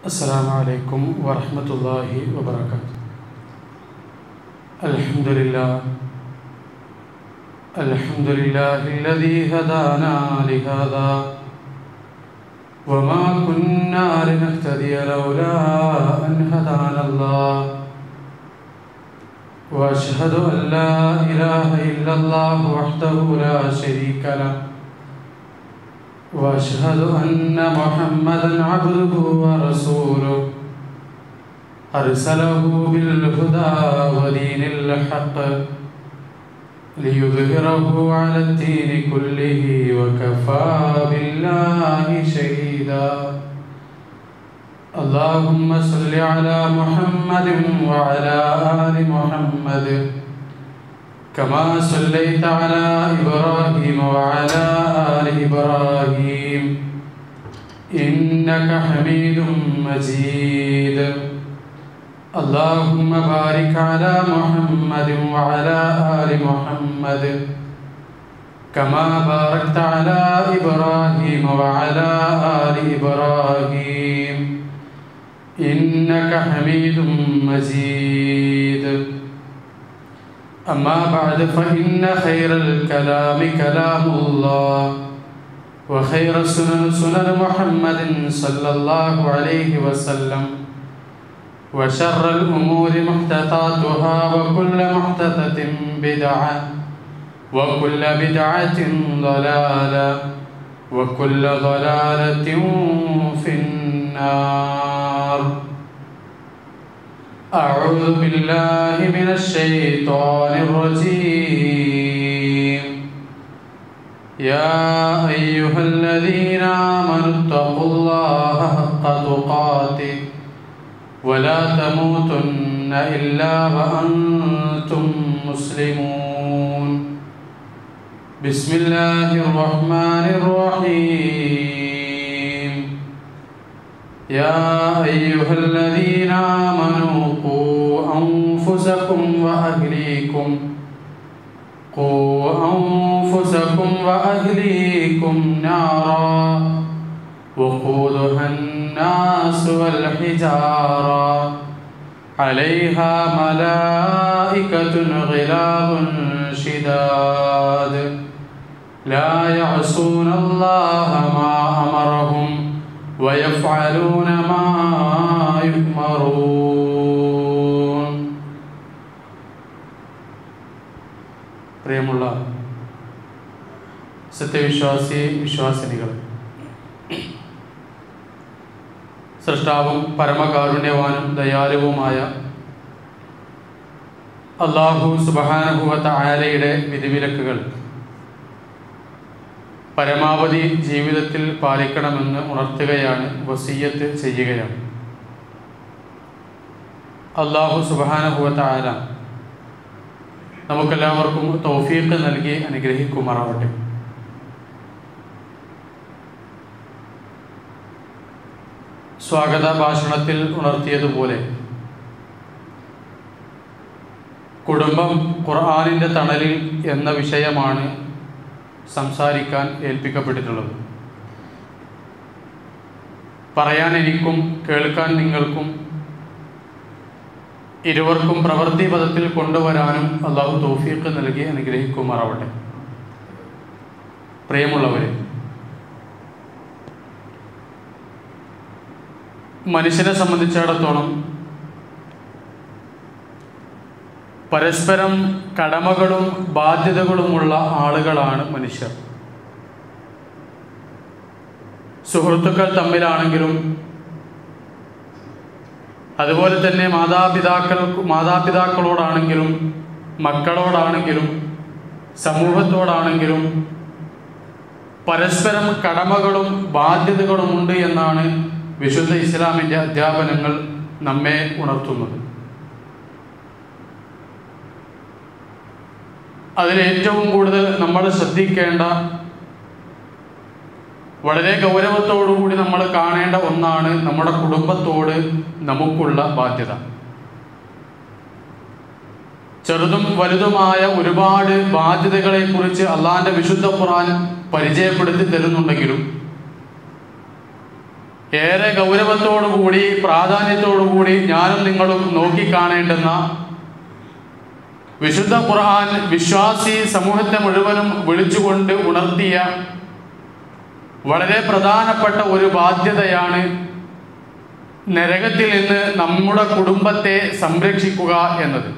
السلام عليكم ورحمة الله وبركاته الحمد لله الحمد لله الذي هدانا لهذا وما كنا لنهتدي لولا أن هدانا الله وأشهد أن لا إله إلا الله وحده لا شريك له واشهد ان محمدا عبده ورسوله ارسله بالهدى ودين الحق ليظهره على الدين كله وكفى بالله شهيدا اللهم صل على محمد وعلى ال محمد كما صليت على إبراهيم وعلى آل إبراهيم إنك حميد مجيد اللهم بارك على محمد وعلى آل محمد كما باركت على إبراهيم وعلى آل إبراهيم إنك حميد مجيد أما بعد فإن خير الكلام كلام الله وخير السنن سنن محمد صلى الله عليه وسلم وشر الأمور محدثاتها وكل محدثة بدعة وكل بدعة ضلالة وكل ضلالة في النار أعوذ بالله من الشيطان الرجيم يا أيها الذين آمنوا اتقوا الله حق تقاته ولا تموتن إلا وأنتم مسلمون بسم الله الرحمن الرحيم يا أيها الذين آمنوا قوا أنفسكم وأهليكم قوا أنفسكم وأهليكم نارا وقودها الناس والحجارة عليها ملائكة غلاب شداد لا يعصون الله ما أمرهم ويفعلون ما يؤمرون പ്രിയമുള്ള സത്യവിശ്വാസി വിശ്വാസിനികൾ സൃഷ്ടാവും പരമകാരുണ്യവാനും ദയാലുവുമായ അള്ളാഹു സുബഹാനുഭവത്ത ആലയുടെ വിധിവിലക്കുകൾ പരമാവധി ജീവിതത്തിൽ പാലിക്കണമെന്ന് ഉണർത്തുകയാണ് വസീയത്ത് ചെയ്യുകയാണ് അള്ളാഹു സുബാനുഭവത്ത ആല നമുക്കെല്ലാവർക്കും തൗഫീഖ് നൽകി അനുഗ്രഹിക്കുമാറാവട്ടെ സ്വാഗത ഭാഷണത്തിൽ ഉണർത്തിയതുപോലെ കുടുംബം ഖുർആാനിൻ്റെ തണലിൽ എന്ന വിഷയമാണ് സംസാരിക്കാൻ ഏൽപ്പിക്കപ്പെട്ടിട്ടുള്ളത് പറയാൻ എനിക്കും കേൾക്കാൻ നിങ്ങൾക്കും ഇരുവർക്കും പ്രവൃത്തി പദത്തിൽ കൊണ്ടുവരാനും അള്ളാഹു തൗഫീഖ് നൽകി അനുഗ്രഹിക്കുമാറാവട്ടെ പ്രിയമുള്ളവരെ മനുഷ്യനെ സംബന്ധിച്ചിടത്തോളം പരസ്പരം കടമകളും ബാധ്യതകളുമുള്ള ആളുകളാണ് മനുഷ്യർ സുഹൃത്തുക്കൾ തമ്മിലാണെങ്കിലും അതുപോലെ തന്നെ മാതാപിതാക്കൾ മാതാപിതാക്കളോടാണെങ്കിലും മക്കളോടാണെങ്കിലും സമൂഹത്തോടാണെങ്കിലും പരസ്പരം കടമകളും ബാധ്യതകളുമുണ്ട് എന്നാണ് വിശുദ്ധ ഇസ്ലാമിൻ്റെ അധ്യാപനങ്ങൾ നമ്മെ ഉണർത്തുന്നത് അതിലേറ്റവും കൂടുതൽ നമ്മൾ ശ്രദ്ധിക്കേണ്ട വളരെ ഗൗരവത്തോടുകൂടി നമ്മൾ കാണേണ്ട ഒന്നാണ് നമ്മുടെ കുടുംബത്തോട് നമുക്കുള്ള ബാധ്യത ചെറുതും വലുതുമായ ഒരുപാട് ബാധ്യതകളെ കുറിച്ച് അള്ളാന്റെ വിശുദ്ധ ഖുർആൻ പരിചയപ്പെടുത്തി തരുന്നുണ്ടെങ്കിലും ഏറെ ഗൗരവത്തോടു കൂടി പ്രാധാന്യത്തോടു കൂടി ഞാനും നിങ്ങളും നോക്കിക്കാണേണ്ടുന്ന വിശുദ്ധ ഖുർആൻ വിശ്വാസി സമൂഹത്തെ മുഴുവനും വിളിച്ചുകൊണ്ട് ഉണർത്തിയ വളരെ പ്രധാനപ്പെട്ട ഒരു ബാധ്യതയാണ് നരകത്തിൽ നിന്ന് നമ്മുടെ കുടുംബത്തെ സംരക്ഷിക്കുക എന്നത്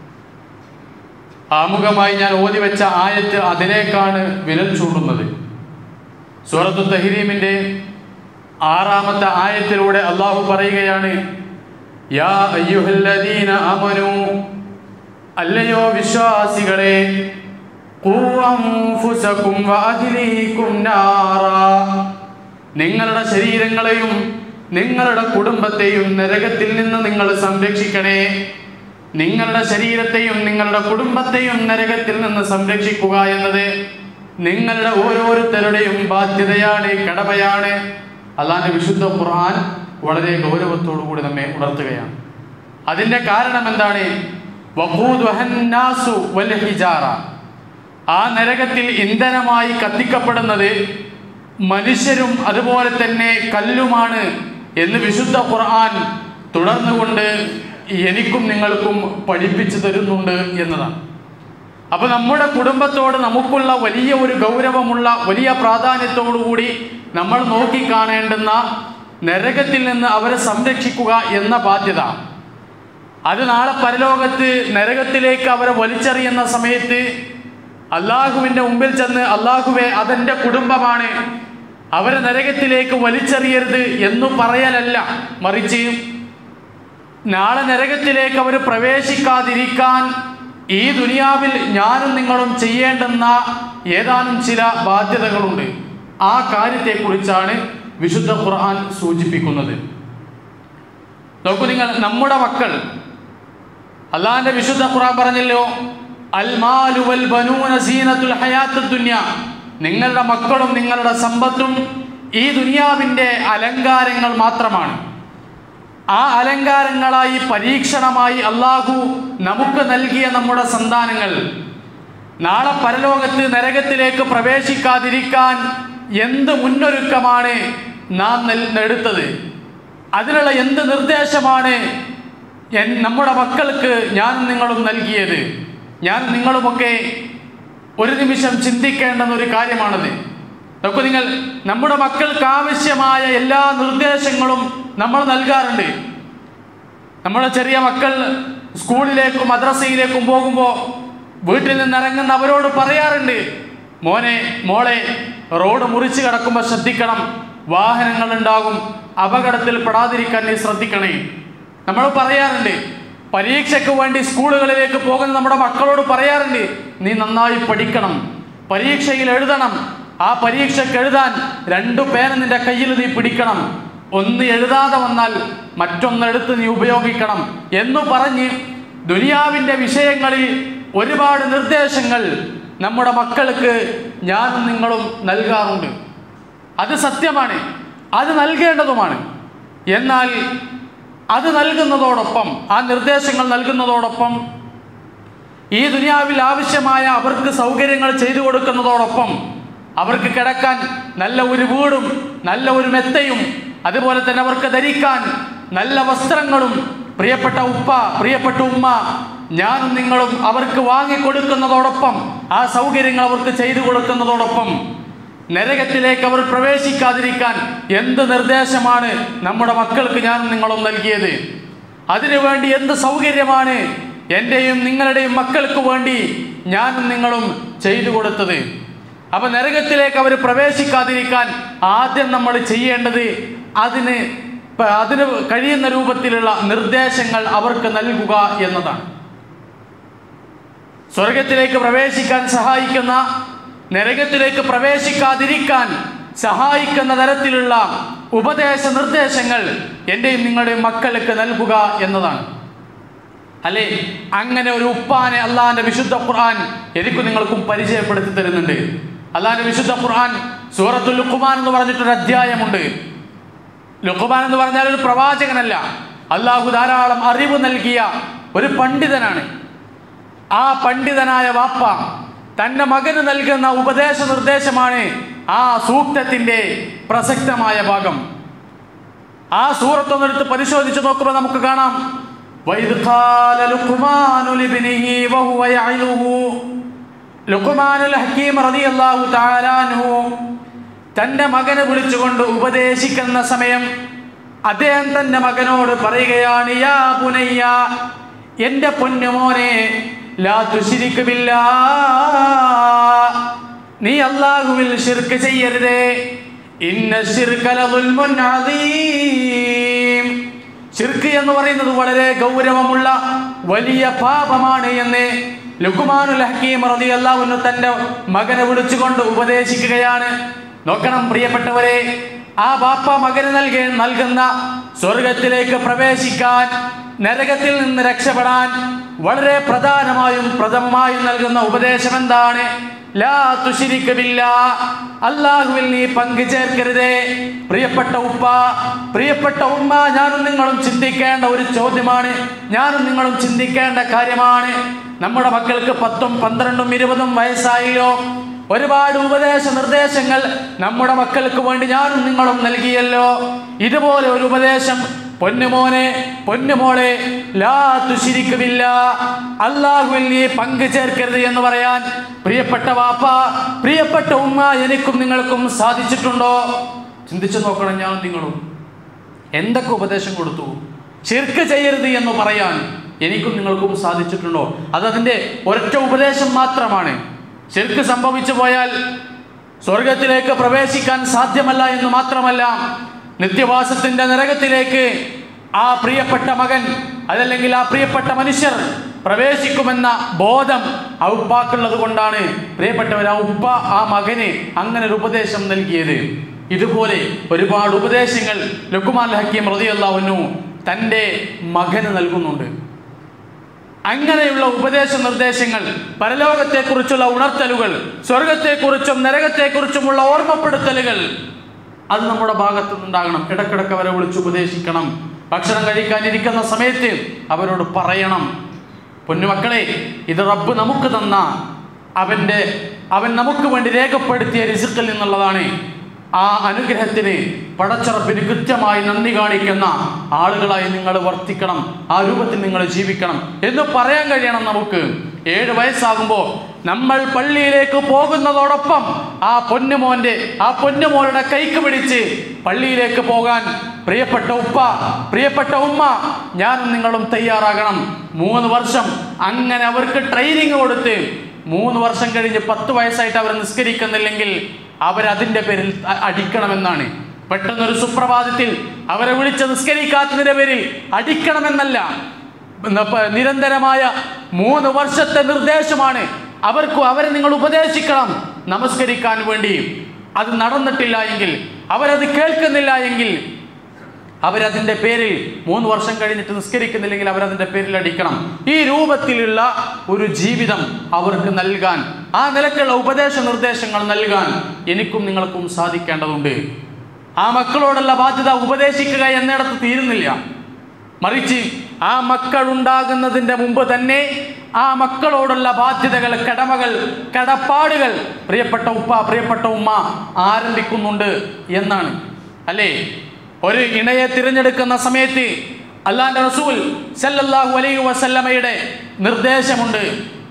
ആമുഖമായി ഞാൻ ഓതി വെച്ച ആയത്ത് അതിലേക്കാണ് വിരൽ ചൂണ്ടുന്നത് സൂറത്തു തഹരീമിന്റെ ആറാമത്തെ ആയത്തിലൂടെ അള്ളാഹു പറയുകയാണ് യാ അയ്യുഹല്ലദീന അമനു അല്ലയോ വിശ്വാസികളെ ഖൂ അൻഫുസകും വഅഹ്ലീകും നാറാ നിങ്ങളുടെ ശരീരങ്ങളെയും നിങ്ങളുടെ കുടുംബത്തെയും നരകത്തിൽ നിന്ന് നിങ്ങൾ സംരക്ഷിക്കണേ നിങ്ങളുടെ ശരീരത്തെയും നിങ്ങളുടെ കുടുംബത്തെയും നരകത്തിൽ നിന്ന് സംരക്ഷിക്കുക എന്നത് നിങ്ങളുടെ ഓരോരുത്തരുടെയും ബാധ്യതയാണ് കടമയാണ് അള്ളാന്റെ വിശുദ്ധ ഖുർആൻ വളരെ ഗൗരവത്തോടു കൂടി നമ്മെ ഉണർത്തുകയാണ് അതിന്റെ കാരണം എന്താണ് വഖൂദുഹന്നാസു വൽ ഹിജാറ ആ നരകത്തിൽ ഇന്ധനമായി കത്തിക്കപ്പെടുന്നത് മനുഷ്യരും അതുപോലെ തന്നെ കല്ലുമാണ് എന്ന് വിശുദ്ധ ഖുർആൻ തുടർന്നുകൊണ്ട് എനിക്കും നിങ്ങൾക്കും പഠിപ്പിച്ചു തരുന്നുണ്ട് എന്നതാണ് അപ്പൊ നമ്മുടെ കുടുംബത്തോട് നമുക്കുള്ള വലിയ ഒരു ഗൗരവമുള്ള വലിയ പ്രാധാന്യത്തോടുകൂടി നമ്മൾ നോക്കിക്കാണേണ്ടുന്ന നരകത്തിൽ നിന്ന് അവരെ സംരക്ഷിക്കുക എന്ന ബാധ്യത അത് നാളെ പരലോകത്ത് നരകത്തിലേക്ക് അവരെ വലിച്ചെറിയുന്ന സമയത്ത് അള്ളാഹുവിൻ്റെ മുമ്പിൽ ചെന്ന് അള്ളാഹുവെ അതെൻ്റെ കുടുംബമാണ് അവരെ നരകത്തിലേക്ക് വലിച്ചെറിയരുത് എന്നു പറയലല്ല മറിച്ച് നാളെ നരകത്തിലേക്ക് അവർ പ്രവേശിക്കാതിരിക്കാൻ ഈ ദുനിയാവിൽ ഞാനും നിങ്ങളും ചെയ്യേണ്ടുന്ന ഏതാനും ചില ബാധ്യതകളുണ്ട് ആ കാര്യത്തെക്കുറിച്ചാണ് വിശുദ്ധ ഖുർആൻ സൂചിപ്പിക്കുന്നത് നോക്കൂ നിങ്ങൾ നമ്മുടെ മക്കൾ അള്ളാഹിന്റെ വിശുദ്ധ ഖുർആൻ പറഞ്ഞല്ലോ അൽ മാലു വൽ ബനൂന സീനത്തുൽ ഹയാത്തുദ് ദുനിയ നിങ്ങളുടെ മക്കളും നിങ്ങളുടെ സമ്പത്തും ഈ ദുനിയാവിൻ്റെ അലങ്കാരങ്ങൾ മാത്രമാണ് ആ അലങ്കാരങ്ങളായി പരീക്ഷണമായി അള്ളാഹു നമുക്ക് നൽകിയ നമ്മുടെ സന്താനങ്ങൾ നാളെ പരലോകത്ത് നരകത്തിലേക്ക് പ്രവേശിക്കാതിരിക്കാൻ എന്ത് മുന്നൊരുക്കമാണ് നാം നെൽ- എടുത്തത് അതിനുള്ള എന്ത് നിർദ്ദേശമാണ് എൻ- നമ്മുടെ മക്കൾക്ക് ഞാനും നിങ്ങളും നൽകിയത് ഞാൻ നിങ്ങളുമൊക്കെ ഒരു നിമിഷം ചിന്തിക്കേണ്ടുന്ന ഒരു കാര്യമാണത് നോക്കൂ നിങ്ങൾ നമ്മുടെ മക്കൾക്ക് ആവശ്യമായ എല്ലാ നിർദ്ദേശങ്ങളും നമ്മൾ നൽകാറുണ്ട് നമ്മുടെ ചെറിയ മക്കൾ സ്കൂളിലേക്കും മദ്രസയിലേക്കും പോകുമ്പോൾ വീട്ടിൽ നിന്ന് ഇറങ്ങുന്ന അവരോട് പറയാറുണ്ട് മോനെ മോളെ റോഡ് മുറിച്ച് കിടക്കുമ്പോൾ ശ്രദ്ധിക്കണം വാഹനങ്ങൾ ഉണ്ടാകും അപകടത്തിൽ പെടാതിരിക്കാൻ നീ ശ്രദ്ധിക്കണേ നമ്മൾ പറയാറുണ്ട് പരീക്ഷയ്ക്ക് വേണ്ടി സ്കൂളുകളിലേക്ക് പോകുന്ന നമ്മുടെ മക്കളോട് പറയാറുണ്ട് നീ നന്നായി പഠിക്കണം പരീക്ഷയിൽ എഴുതണം ആ പരീക്ഷയ്ക്ക് എഴുതാൻ രണ്ടു പേന നിന്റെ കയ്യിൽ നീ പിടിക്കണം ഒന്ന് എഴുതാതെ വന്നാൽ മറ്റൊന്നെടുത്ത് നീ ഉപയോഗിക്കണം എന്ന് പറഞ്ഞ് ദുനിയാവിൻ്റെ വിഷയങ്ങളിൽ ഒരുപാട് നിർദ്ദേശങ്ങൾ നമ്മുടെ മക്കൾക്ക് ഞാനും നിങ്ങളും നൽകാറുണ്ട് അത് സത്യമാണ് അത് നൽകേണ്ടതുമാണ് എന്നാൽ അത് നൽകുന്നതോടൊപ്പം ആ നിർദ്ദേശങ്ങൾ നൽകുന്നതോടൊപ്പം ഈ ദുനിയാവിൽ ആവശ്യമായ അവർക്ക് സൗകര്യങ്ങൾ ചെയ്തു കൊടുക്കുന്നതോടൊപ്പം അവർക്ക് കിടക്കാൻ നല്ല ഒരു വീടും നല്ല ഒരു മെത്തയും അതുപോലെ തന്നെ അവർക്ക് ധരിക്കാൻ നല്ല വസ്ത്രങ്ങളും പ്രിയപ്പെട്ട ഉപ്പ പ്രിയപ്പെട്ട ഉമ്മ ഞാനും നിങ്ങളും അവർക്ക് വാങ്ങിക്കൊടുക്കുന്നതോടൊപ്പം ആ സൗകര്യങ്ങൾ അവർക്ക് ചെയ്തു കൊടുക്കുന്നതോടൊപ്പം നരകത്തിലേക്ക് അവർ പ്രവേശിക്കാതിരിക്കാൻ എന്ത് നിർദ്ദേശമാണ് നമ്മുടെ മക്കൾക്ക് ഞാനും നിങ്ങളും നൽകിയത് അതിനുവേണ്ടി എന്ത് സൗകര്യമാണ് എൻ്റെയും നിങ്ങളുടെയും മക്കൾക്ക് വേണ്ടി ഞാനും നിങ്ങളും ചെയ്തു കൊടുത്തത് അപ്പൊ നരകത്തിലേക്ക് അവർ പ്രവേശിക്കാതിരിക്കാൻ ആദ്യം നമ്മൾ ചെയ്യേണ്ടത് അതിന് പ- അതിന് കഴിയുന്ന രൂപത്തിലുള്ള നിർദ്ദേശങ്ങൾ അവർക്ക് നൽകുക എന്നതാണ് സ്വർഗത്തിലേക്ക് പ്രവേശിക്കാൻ സഹായിക്കുന്ന നരകത്തിലേക്ക് പ്രവേശിക്കാതിരിക്കാൻ സഹായിക്കുന്ന തരത്തിലുള്ള ഉപദേശ നിർദ്ദേശങ്ങൾ എൻ്റെയും നിങ്ങളുടെയും മക്കൾക്ക് നൽകുക എന്നതാണ് അല്ലേ അങ്ങനെ ഒരു ഉപ്പാനെ അള്ളാഹിന്റെ വിശുദ്ധ ഖുർആൻ എനിക്കും നിങ്ങൾക്കും പരിചയപ്പെടുത്തി തരുന്നുണ്ട് അള്ളാഹിന്റെ വിശുദ്ധ ഖുർആൻ സൂറത്തുൽ ലുഖ്മാൻ എന്ന് പറഞ്ഞിട്ടൊരു അധ്യായമുണ്ട് ലുഖ്മാൻ എന്ന് പറഞ്ഞാൽ ഒരു പ്രവാചകനല്ല അള്ളാഹു ധാരാളം അറിവ് നൽകിയ ഒരു പണ്ഡിതനാണ് ആ പണ്ഡിതനായ വാപ്പ തൻ്റെ മകന് നൽകുന്ന ഉപദേശ നിർദ്ദേശമാണ് ആ സൂക്തത്തിൻ്റെ പ്രസക്തമായ ഭാഗം ആ സൂറത്തൊന്നെടുത്ത് പരിശോധിച്ച് നോക്കുമ്പോൾ നമുക്ക് കാണാം وَإِذْ قَالَ لُقْمَانُ لِابْنِهِ وَهُوَ يَعِظُهُ ലുഖ്മാനുൽ ഹക്കീം റളിയല്ലാഹു തആല അൻഹു തന്റെ മകനെ വിളിച്ചുകൊണ്ട് ഉപദേശിക്കുന്ന സമയം അദ്ദേഹം തന്റെ മകനോട് പറയുകയാണ് യാ പുനയ്യ എന്റെ പൊന്നുമോനെ ലാ തുശിരിക്ക് ബില്ലാ നീ അള്ളാഹുവിൽ ശിർക്ക് ചെയ്യരുതേ ഇന്ന ശിർക ലദുൽമുൻ അദീം ശിർക്ക് എന്ന് പറയുന്നത് വളരെ ഗൗരവമുള്ള വലിയ പാപമാണ് എന്ന് ലുക്കുമാനുൽ ഹക്കീം റളിയല്ലാഹു തന്റെ മകനെ വിളിച്ചുകൊണ്ട് ഉപദേശിക്കുകയാണ് നോക്കണം പ്രിയപ്പെട്ടവരെ ആ ബാപ്പ മകന് നൽകി നൽകുന്ന സ്വർഗത്തിലേക്ക് പ്രവേശിക്കാൻ നരകത്തിൽ നിന്ന് രക്ഷപ്പെടാൻ വളരെ പ്രധാനമായും പ്രഥമമായും നൽകുന്ന ഉപദേശം എന്താണ് ലാ തുശിരിക്ക് ബില്ലാ. അള്ളാഹുവിൽ നീ പങ്കു ചേർക്കരുതേ പ്രിയപ്പെട്ട ഉപ്പ പ്രിയപ്പെട്ട ഉമ്മ ഞാനും നിങ്ങളും ചിന്തിക്കേണ്ട ഒരു ചോദ്യമാണ് ഞാനും നിങ്ങളും ചിന്തിക്കേണ്ട കാര്യമാണ് നമ്മുടെ മക്കൾക്ക് പത്തും പന്ത്രണ്ടും ഇരുപതും വയസ്സായില്ലോ ഒരുപാട് ഉപദേശ നിർദ്ദേശങ്ങൾ നമ്മുടെ മക്കൾക്ക് വേണ്ടി ഞാനും നിങ്ങളും നൽകിയല്ലോ ഇതുപോലെ ഒരു ഉപദേശം പൊന്നുമോനെ പൊന്നുമോളെ ലാ തുശിരിക്കുമില്ല അള്ളാഹുവിൽ നീ പങ്കു ചേർക്കരുത് എന്ന് പറയാൻ പ്രിയപ്പെട്ട വാപ്പ പ്രിയപ്പെട്ട ഉമ്മ എനിക്കും നിങ്ങൾക്കും സാധിച്ചിട്ടുണ്ടോ ചിന്തിച്ചു നോക്കണം ഞാനും നിങ്ങളും എന്തൊക്കെ ഉപദേശം കൊടുത്തു ശിർക്ക് ചെയ്യരുത് എന്ന് പറയാൻ എനിക്കും നിങ്ങൾക്കും സാധിച്ചിട്ടുണ്ടോ അതതിൻ്റെ ഒരൊറ്റ ഉപദേശം മാത്രമാണ് ശിർക്ക് സംഭവിച്ചു പോയാൽ സ്വർഗത്തിലേക്ക് പ്രവേശിക്കാൻ സാധ്യമല്ല എന്ന് മാത്രമല്ല നിത്യവാസത്തിന്റെ നരകത്തിലേക്ക് ആ പ്രിയപ്പെട്ട മകൻ അതല്ലെങ്കിൽ ആ പ്രിയപ്പെട്ട മനുഷ്യർ പ്രവേശിക്കുമെന്ന ബോധം ആ ഉപ്പാക്കുള്ളത് കൊണ്ടാണ് പ്രിയപ്പെട്ടവർ ആ ഉപ്പ ആ മകന് അങ്ങനെ ഒരു ഉപദേശം നൽകിയത് ഇതുപോലെ ഒരുപാട് ഉപദേശങ്ങൾ ലുക്കുമാൻ ഹക്കീം റതിയല്ലാവുന്നു തൻ്റെ മകന് നൽകുന്നുണ്ട് അങ്ങനെയുള്ള ഉപദേശ നിർദ്ദേശങ്ങൾ പരലോകത്തെക്കുറിച്ചുള്ള ഉണർത്തലുകൾ സ്വർഗത്തെക്കുറിച്ചും നരകത്തെക്കുറിച്ചുമുള്ള ഓർമ്മപ്പെടുത്തലുകൾ അത് നമ്മുടെ ഭാഗത്തു നിന്നുണ്ടാകണം ഇടക്കിടക്ക് അവരെ വിളിച്ച് ഉപദേശിക്കണം ഭക്ഷണം കഴിക്കാനിരിക്കുന്ന സമയത്ത് അവരോട് പറയണം പൊന്നുമക്കളെ ഇത് റബ്ബ് നമുക്ക് തന്ന അവൻ്റെ അവൻ നമുക്ക് വേണ്ടി രേഖപ്പെടുത്തിയ രിസുക്കിൽ നിന്നുള്ളതാണ് ആ അനുഗ്രഹത്തിന് പടച്ചറപ്പിന് കൃത്യമായി നന്ദി കാണിക്കുന്ന ആളുകളായി നിങ്ങൾ വർത്തിക്കണം ആ രൂപത്തിൽ നിങ്ങൾ ജീവിക്കണം എന്ന് പറയാൻ കഴിയണം നമുക്ക് ഏഴ് വയസ്സാകുമ്പോൾ നമ്മൾ പള്ളിയിലേക്ക് പോകുന്നതോടൊപ്പം ആ പൊന്നുമോന്റെ ആ പൊന്നുമോളുടെ കൈക്ക് പിടിച്ച് പള്ളിയിലേക്ക് പോകാൻ പ്രിയപ്പെട്ട ഉപ്പ പ്രിയപ്പെട്ട ഉമ്മ ഞാനും നിങ്ങളും തയ്യാറാകണം മൂന്ന് വർഷം അങ്ങനെ അവർക്ക് ട്രെയിനിങ് കൊടുത്ത് മൂന്ന് വർഷം കഴിഞ്ഞ് പത്ത് വയസ്സായിട്ട് അവർ നിസ്കരിക്കുന്നില്ലെങ്കിൽ അവരതിൻ്റെ പേരിൽ അ- അടിക്കണമെന്നാണ് പെട്ടെന്നൊരു സുപ്രഭാതത്തിൽ അവരെ വിളിച്ച് നിസ്കരിക്കാത്തതിൻ്റെ പേരിൽ അടിക്കണമെന്നല്ല ന- പ- നിരന്തരമായ മൂന്ന് വർഷത്തെ നിർദ്ദേശമാണ് അവർക്ക് അവരെ നിങ്ങൾ ഉപദേശിക്കണം നമസ്കരിക്കാൻ വേണ്ടി അത് നടന്നിട്ടില്ല എങ്കിൽ അവരത് കേൾക്കുന്നില്ല എങ്കിൽ അവരതിൻ്റെ പേരിൽ മൂന്ന് വർഷം കഴിഞ്ഞിട്ട് നിസ്കരിക്കുന്നില്ലെങ്കിൽ അവരതിൻ്റെ പേരിൽ അടിക്കണം ഈ രൂപത്തിലുള്ള ഒരു ജീവിതം അവർക്ക് നൽകാൻ ആ നിലക്കുള്ള ഉപദേശ നിർദ്ദേശങ്ങൾ നൽകാൻ എനിക്കും നിങ്ങൾക്കും സാധിക്കേണ്ടതുണ്ട് ആ മക്കളോടുള്ള ബാധ്യത ഉപദേശിക്കുക എന്നിടത്ത് തീരുന്നില്ല മറിച്ച് ആ മക്കൾ ഉണ്ടാകുന്നതിൻ്റെ മുമ്പ് തന്നെ ആ മക്കളോടുള്ള ബാധ്യതകൾ കടമകൾ കടപ്പാടുകൾ പ്രിയപ്പെട്ട ഉപ്പ പ്രിയപ്പെട്ട ഉമ്മ ആരംഭിക്കുന്നുണ്ട് എന്നാണ് അല്ലേ ഒരു ഇണയെ തിരഞ്ഞെടുക്കുന്ന സമയത്ത് അള്ളാന്റെ റസൂൽ സല്ലല്ലാഹു അലൈഹി വസല്ലമയുടെ നിർദ്ദേശമുണ്ട്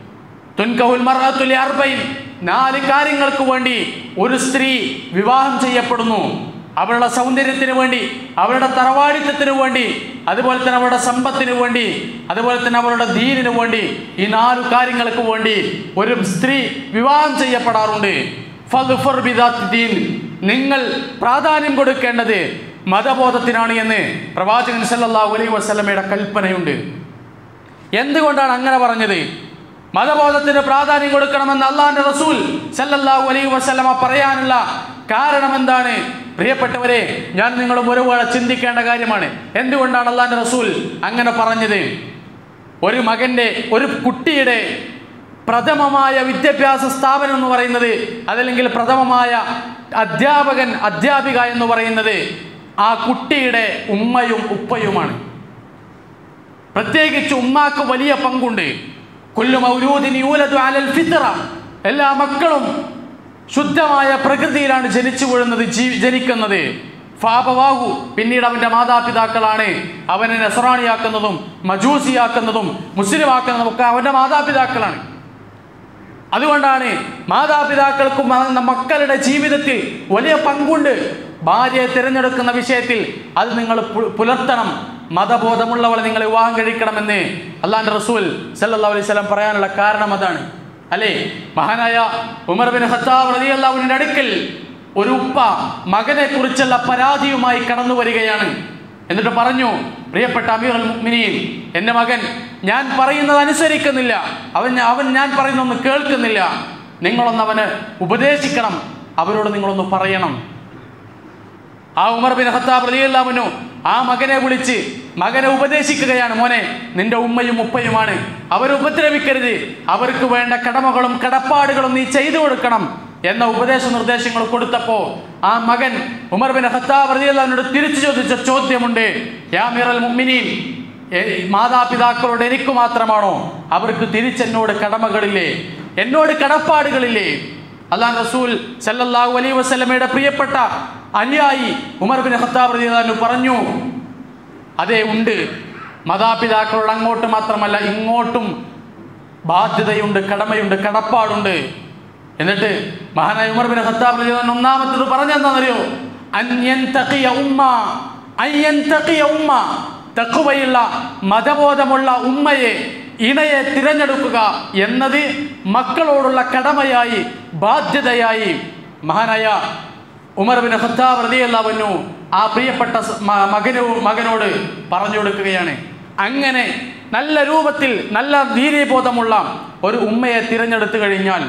തുൻകഹുൽ മർഅത്തു ലി അർബൈൻ നാല് കാര്യങ്ങൾക്ക് വേണ്ടി ഒരു സ്ത്രീ വിവാഹം ചെയ്യപ്പെടുന്നു അവളുടെ സൗന്ദര്യത്തിന് വേണ്ടി അവളുടെ തറവാടിത്തത്തിന് വേണ്ടി അതുപോലെ തന്നെ അവളുടെ സമ്പത്തിന് വേണ്ടി അതുപോലെ തന്നെ അവളുടെ ദീനിന് വേണ്ടി ഈ നാല് കാര്യങ്ങൾക്ക് വേണ്ടി ഒരു സ്ത്രീ വിവാഹം ചെയ്യപ്പെടാറുണ്ട് ഫദ്ഫർ ബിദാത്തി ദീൻ. നിങ്ങൾ പ്രാധാന്യം കൊടുക്കേണ്ടത് മതബോധത്തിനാണ് എന്ന് പ്രവാചകൻ സല്ലല്ലാഹു അലൈഹി വസല്ലമയുടെ കൽപ്പനയുണ്ട് എന്തുകൊണ്ടാണ് അങ്ങനെ പറഞ്ഞത് മതബോധത്തിന് പ്രാധാന്യം കൊടുക്കണമെന്ന് അള്ളാഹിന്റെ റസൂൽ സല്ലല്ലാഹു അലൈഹി വസല്ലമ പറയാനുള്ള കാരണം എന്താണ് പ്രിയപ്പെട്ടവരെ ഞാൻ നിങ്ങളും ഒരുപാട് ചിന്തിക്കേണ്ട കാര്യമാണ് എന്തുകൊണ്ടാണ് അള്ളാഹിന്റെ റസൂൽ അങ്ങനെ പറഞ്ഞത് ഒരു മകന്റെ ഒരു കുട്ടിയുടെ പ്രഥമമായ വിദ്യാഭ്യാസ സ്ഥാപനം എന്ന് പറയുന്നത് അതല്ലെങ്കിൽ പ്രഥമമായ അധ്യാപകൻ അധ്യാപിക എന്ന് പറയുന്നത് ആ കുട്ടിയുടെ ഉമ്മയും ഉപ്പയുമാണ് പ്രത്യേകിച്ച് ഉമ്മാക്ക് വലിയ പങ്കുണ്ട് കൊല്ലു മൗലൂദിൻ യൂലദു അലൽ ഫിത്ര എല്ലാ മക്കളും ശുദ്ധമായ പ്രകൃതിയിലാണ് ജനിച്ചു വീഴുന്നത് ജീ ജനിക്കുന്നത് ഫാപവാഹു പിന്നീട് അവന്റെ മാതാപിതാക്കളാണ് അവനെ നസറാണിയാക്കുന്നതും മജൂസിയാക്കുന്നതും മുസ്ലിമാക്കുന്നതും ഒക്കെ അവന്റെ മാതാപിതാക്കളാണ് അതുകൊണ്ടാണ് മാതാപിതാക്കൾക്കും മ- മക്കളുടെ ജീവിതത്തിൽ വലിയ പങ്കുണ്ട് ഭാര്യയെ തിരഞ്ഞെടുക്കുന്ന വിഷയത്തിൽ അത് നിങ്ങൾ പു- പുലർത്തണം മതബോധമുള്ളവളെ നിങ്ങൾ വിവാഹം കഴിക്കണമെന്ന് അള്ളാന്റെ റസൂൽ സല്ലല്ലാഹു അലൈഹി വസല്ലം പറയാനുള്ള കാരണം അതാണ് അല്ലേ മഹാനായ ഉമർ ബിൻ ഖത്താബ് റളിയല്ലാഹുവിന്റെ അടുക്കൽ ഒരു ഉപ്പ മകനെ കുറിച്ചുള്ള പരാതിയുമായി കടന്നു വരികയാണ് എന്നിട്ട് പറഞ്ഞു പ്രിയപ്പെട്ട അമീർ അൽ മുഅ്മിനീൻ എൻ്റെ മകൻ ഞാൻ പറയുന്നത് അനുസരിക്കുന്നില്ല അവൻ അവൻ ഞാൻ പറയുന്നൊന്ന് കേൾക്കുന്നില്ല നിങ്ങളൊന്ന് അവന് ഉപദേശിക്കണം അവരോട് നിങ്ങളൊന്ന് പറയണം ആ ഉമർ ബിൻ ഖത്താബ് റളിയല്ലാഹുവിനു ആ മകനെ വിളിച്ച് മകനെ ഉപദേശിക്കുകയാണ് മോനെ നിന്റെ ഉമ്മയും ഉപ്പയുമാണ് അവരെ ഉപദ്രവിക്കരുത് അവർക്ക് വേണ്ട കടമകളും കടപ്പാടുകളും നീ ചെയ്തു കൊടുക്കണം എന്ന ഉപദേശ നിർദ്ദേശങ്ങൾ കൊടുത്തപ്പോ ആ മകൻ ഉമർ ബിൻ ഖത്താബ് റളിയല്ലാഹുവിനോട് തിരിച്ചു ചോദിച്ച ചോദ്യമുണ്ട് യാ മിറൽ മുഅ്മിനീൻ എ- മാതാപിതാക്കളോട് എനിക്ക് മാത്രമാണോ അവർക്ക് തിരിച്ചെന്നോട് കടമകളില്ലേ എന്നോട് കടപ്പാടുകളില്ലേ അള്ളാഹ് റസൂൽ സല്ലല്ലാഹു അലൈഹി വസല്ലമയുടെ പ്രിയപ്പെട്ട അനുയായി ഉമർ ബിൻ ഖത്താബ് റളിയല്ലാഹു പറഞ്ഞു അതെ ഉണ്ട് മാതാപിതാക്കളോട് അങ്ങോട്ട് മാത്രമല്ല ഇങ്ങോട്ടും ബാധ്യതയുണ്ട് കടമയുണ്ട് കടപ്പാടുണ്ട് എന്നിട്ട് മഹാനായ ഉമർ ബിൻ ഖത്താബ് റളിയല്ലാഹു അൻഹു ഒന്നാമത്തത് പറഞ്ഞെന്താണെന്നറിയോ അന്യൻ തഖിയ ഉമ്മ അയ്യൻ തഖിയ ഉമ്മ തഖ്വയുള്ള മതബോധമുള്ള ഉമ്മയെ ഇണയെ തിരഞ്ഞെടുക്കുക എന്നത് മക്കളോടുള്ള കടമയായി ബാധ്യതയായി മഹാനായ ഉമർ ബിൻ ഖത്താബ് റളിയല്ലാഹു അൻഹു ആ പ്രിയപ്പെട്ട സ- മ- മകനോ മകനോട് പറഞ്ഞു കൊടുക്കുകയാണ് അങ്ങനെ നല്ല രൂപത്തിൽ നല്ല ധീരീബോധമുള്ള ഒരു ഉമ്മയെ തിരഞ്ഞെടുത്തു കഴിഞ്ഞാൽ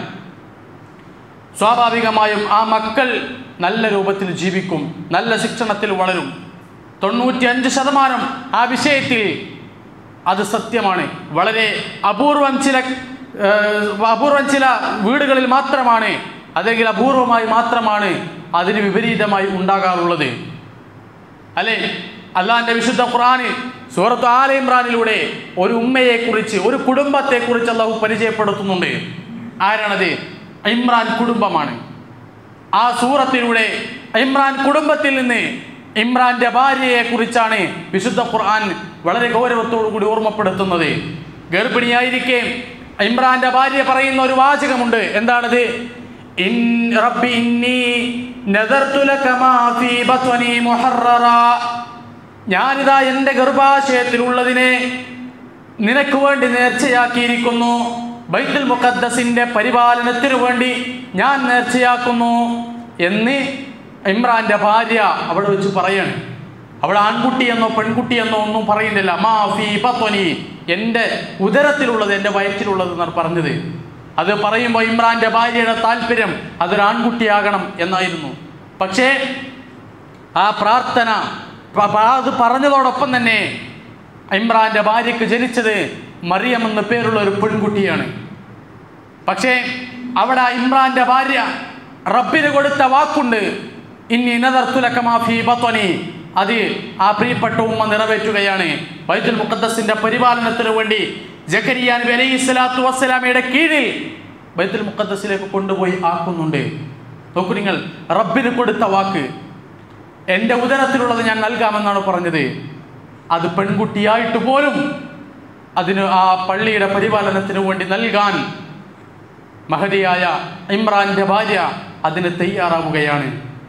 സ്വാഭാവികമായും ആ മക്കൾ നല്ല രൂപത്തിൽ ജീവിക്കും നല്ല ശിക്ഷണത്തിൽ വളരും തൊണ്ണൂറ്റിയഞ്ച് ശതമാനം ആ വിഷയത്തിൽ അത് സത്യമാണ് വളരെ അപൂർവം ചില ഏഹ്, അപൂർവം ചില വീടുകളിൽ മാത്രമാണ് അല്ലെങ്കിൽ അപൂർവമായി മാത്രമാണ് അതിന് വിപരീതമായി ഉണ്ടാകാറുള്ളത് അല്ലെ അള്ളാന്റെ വിശുദ്ധ ഖുർആന് സൂറത്ത് ആല ഇമ്രാനിലൂടെ ഒരു ഉമ്മയെ കുറിച്ച് ഒരു കുടുംബത്തെ കുറിച്ച് അള്ളാഹു പരിചയപ്പെടുത്തുന്നുണ്ട് ആരാണത് ഇമ്രാൻ കുടുംബമാണ് ആ സൂറത്തിലൂടെ ഇമ്രാൻ കുടുംബത്തിൽ നിന്ന് ഇമ്രാന്റെ ഭാര്യയെ കുറിച്ചാണ് വിശുദ്ധ ഖുർആൻ വളരെ ഗൗരവത്തോടു കൂടി ഓർമ്മപ്പെടുത്തുന്നത് ഗർഭിണിയായിരിക്കെ ഇമ്രാന്റെ ഭാര്യ പറയുന്ന ഒരു വാചകമുണ്ട് എന്താണത് ഇൻ റബ്ബി ഇന്നി നദർതു ലക മാ ഫീ ബത്നി മുഹററാ ഞാനിതാ എൻ്റെ ഗർഭാശയത്തിലുള്ളതിനെ നിനക്ക് വേണ്ടി നേർച്ചയാക്കിയിരിക്കുന്നു ബൈത്തുൽ മുഖദ്ദസിന്റെ പരിപാലനത്തിനു വേണ്ടി ഞാൻ നേർച്ചയാക്കുന്നു എന്ന് ഇമ്രാന്റെ ഭാര്യ അവിടെ വെച്ച് പറയാണ് അവൾ ആൺകുട്ടിയെന്നോ പെൺകുട്ടിയെന്നോ ഒന്നും പറയുന്നില്ല മാ ഫീ ബത്വനി എൻ്റെ ഉദരത്തിലുള്ളത് എൻ്റെ വയറ്റിലുള്ളത് എന്നാണ് പറഞ്ഞത് അത് പറയുമ്പോൾ ഇമ്രാന്റെ ഭാര്യയുടെ താല്പര്യം അതൊരു ആൺകുട്ടിയാകണം എന്നായിരുന്നു പക്ഷേ ആ പ്രാർത്ഥന പ- പ- അത് പറഞ്ഞതോടൊപ്പം തന്നെ ഇമ്രാന്റെ ഭാര്യയ്ക്ക് ജനിച്ചത് മറിയം എന്ന പേരുള്ള ഒരു പെൺകുട്ടിയാണ് പക്ഷേ അവിടെ ഇമ്രാന്റെ ഭാര്യ റബ്ബിന് കൊടുത്ത വാക്കുണ്ട് ഇനി നദർത്തുലക്കമാഫി ബത്വനി അത് ആ പ്രിയപ്പെട്ട ഉമ്മ നിറവേറ്റുകയാണ് ബൈത്തുൽ മുഖദ്ദസിന്റെ പരിപാലനത്തിന് വേണ്ടി ജക്കരിയ നബി അലൈഹി സ്വലാത്തു വസ്സലാമയുടെ കീഴിൽ ബൈത്തുൽ മുഖദ്ദസിലേക്ക് കൊണ്ടുപോയി ആക്കുന്നുണ്ട് നോക്കൂ നിങ്ങൾ റബ്ബിന് കൊടുത്ത വാക്ക് എൻ്റെ ഉദരത്തിലുള്ളത് ഞാൻ നൽകാമെന്നാണ് പറഞ്ഞത് അത് പെൺകുട്ടിയായിട്ട് പോലും അതിന് ആ പള്ളിയുടെ പരിപാലനത്തിന് വേണ്ടി നൽകാൻ മഹതിയായ ഇമ്രാന്റെ ഭാര്യ അതിന് തയ്യാറാവുകയാണ്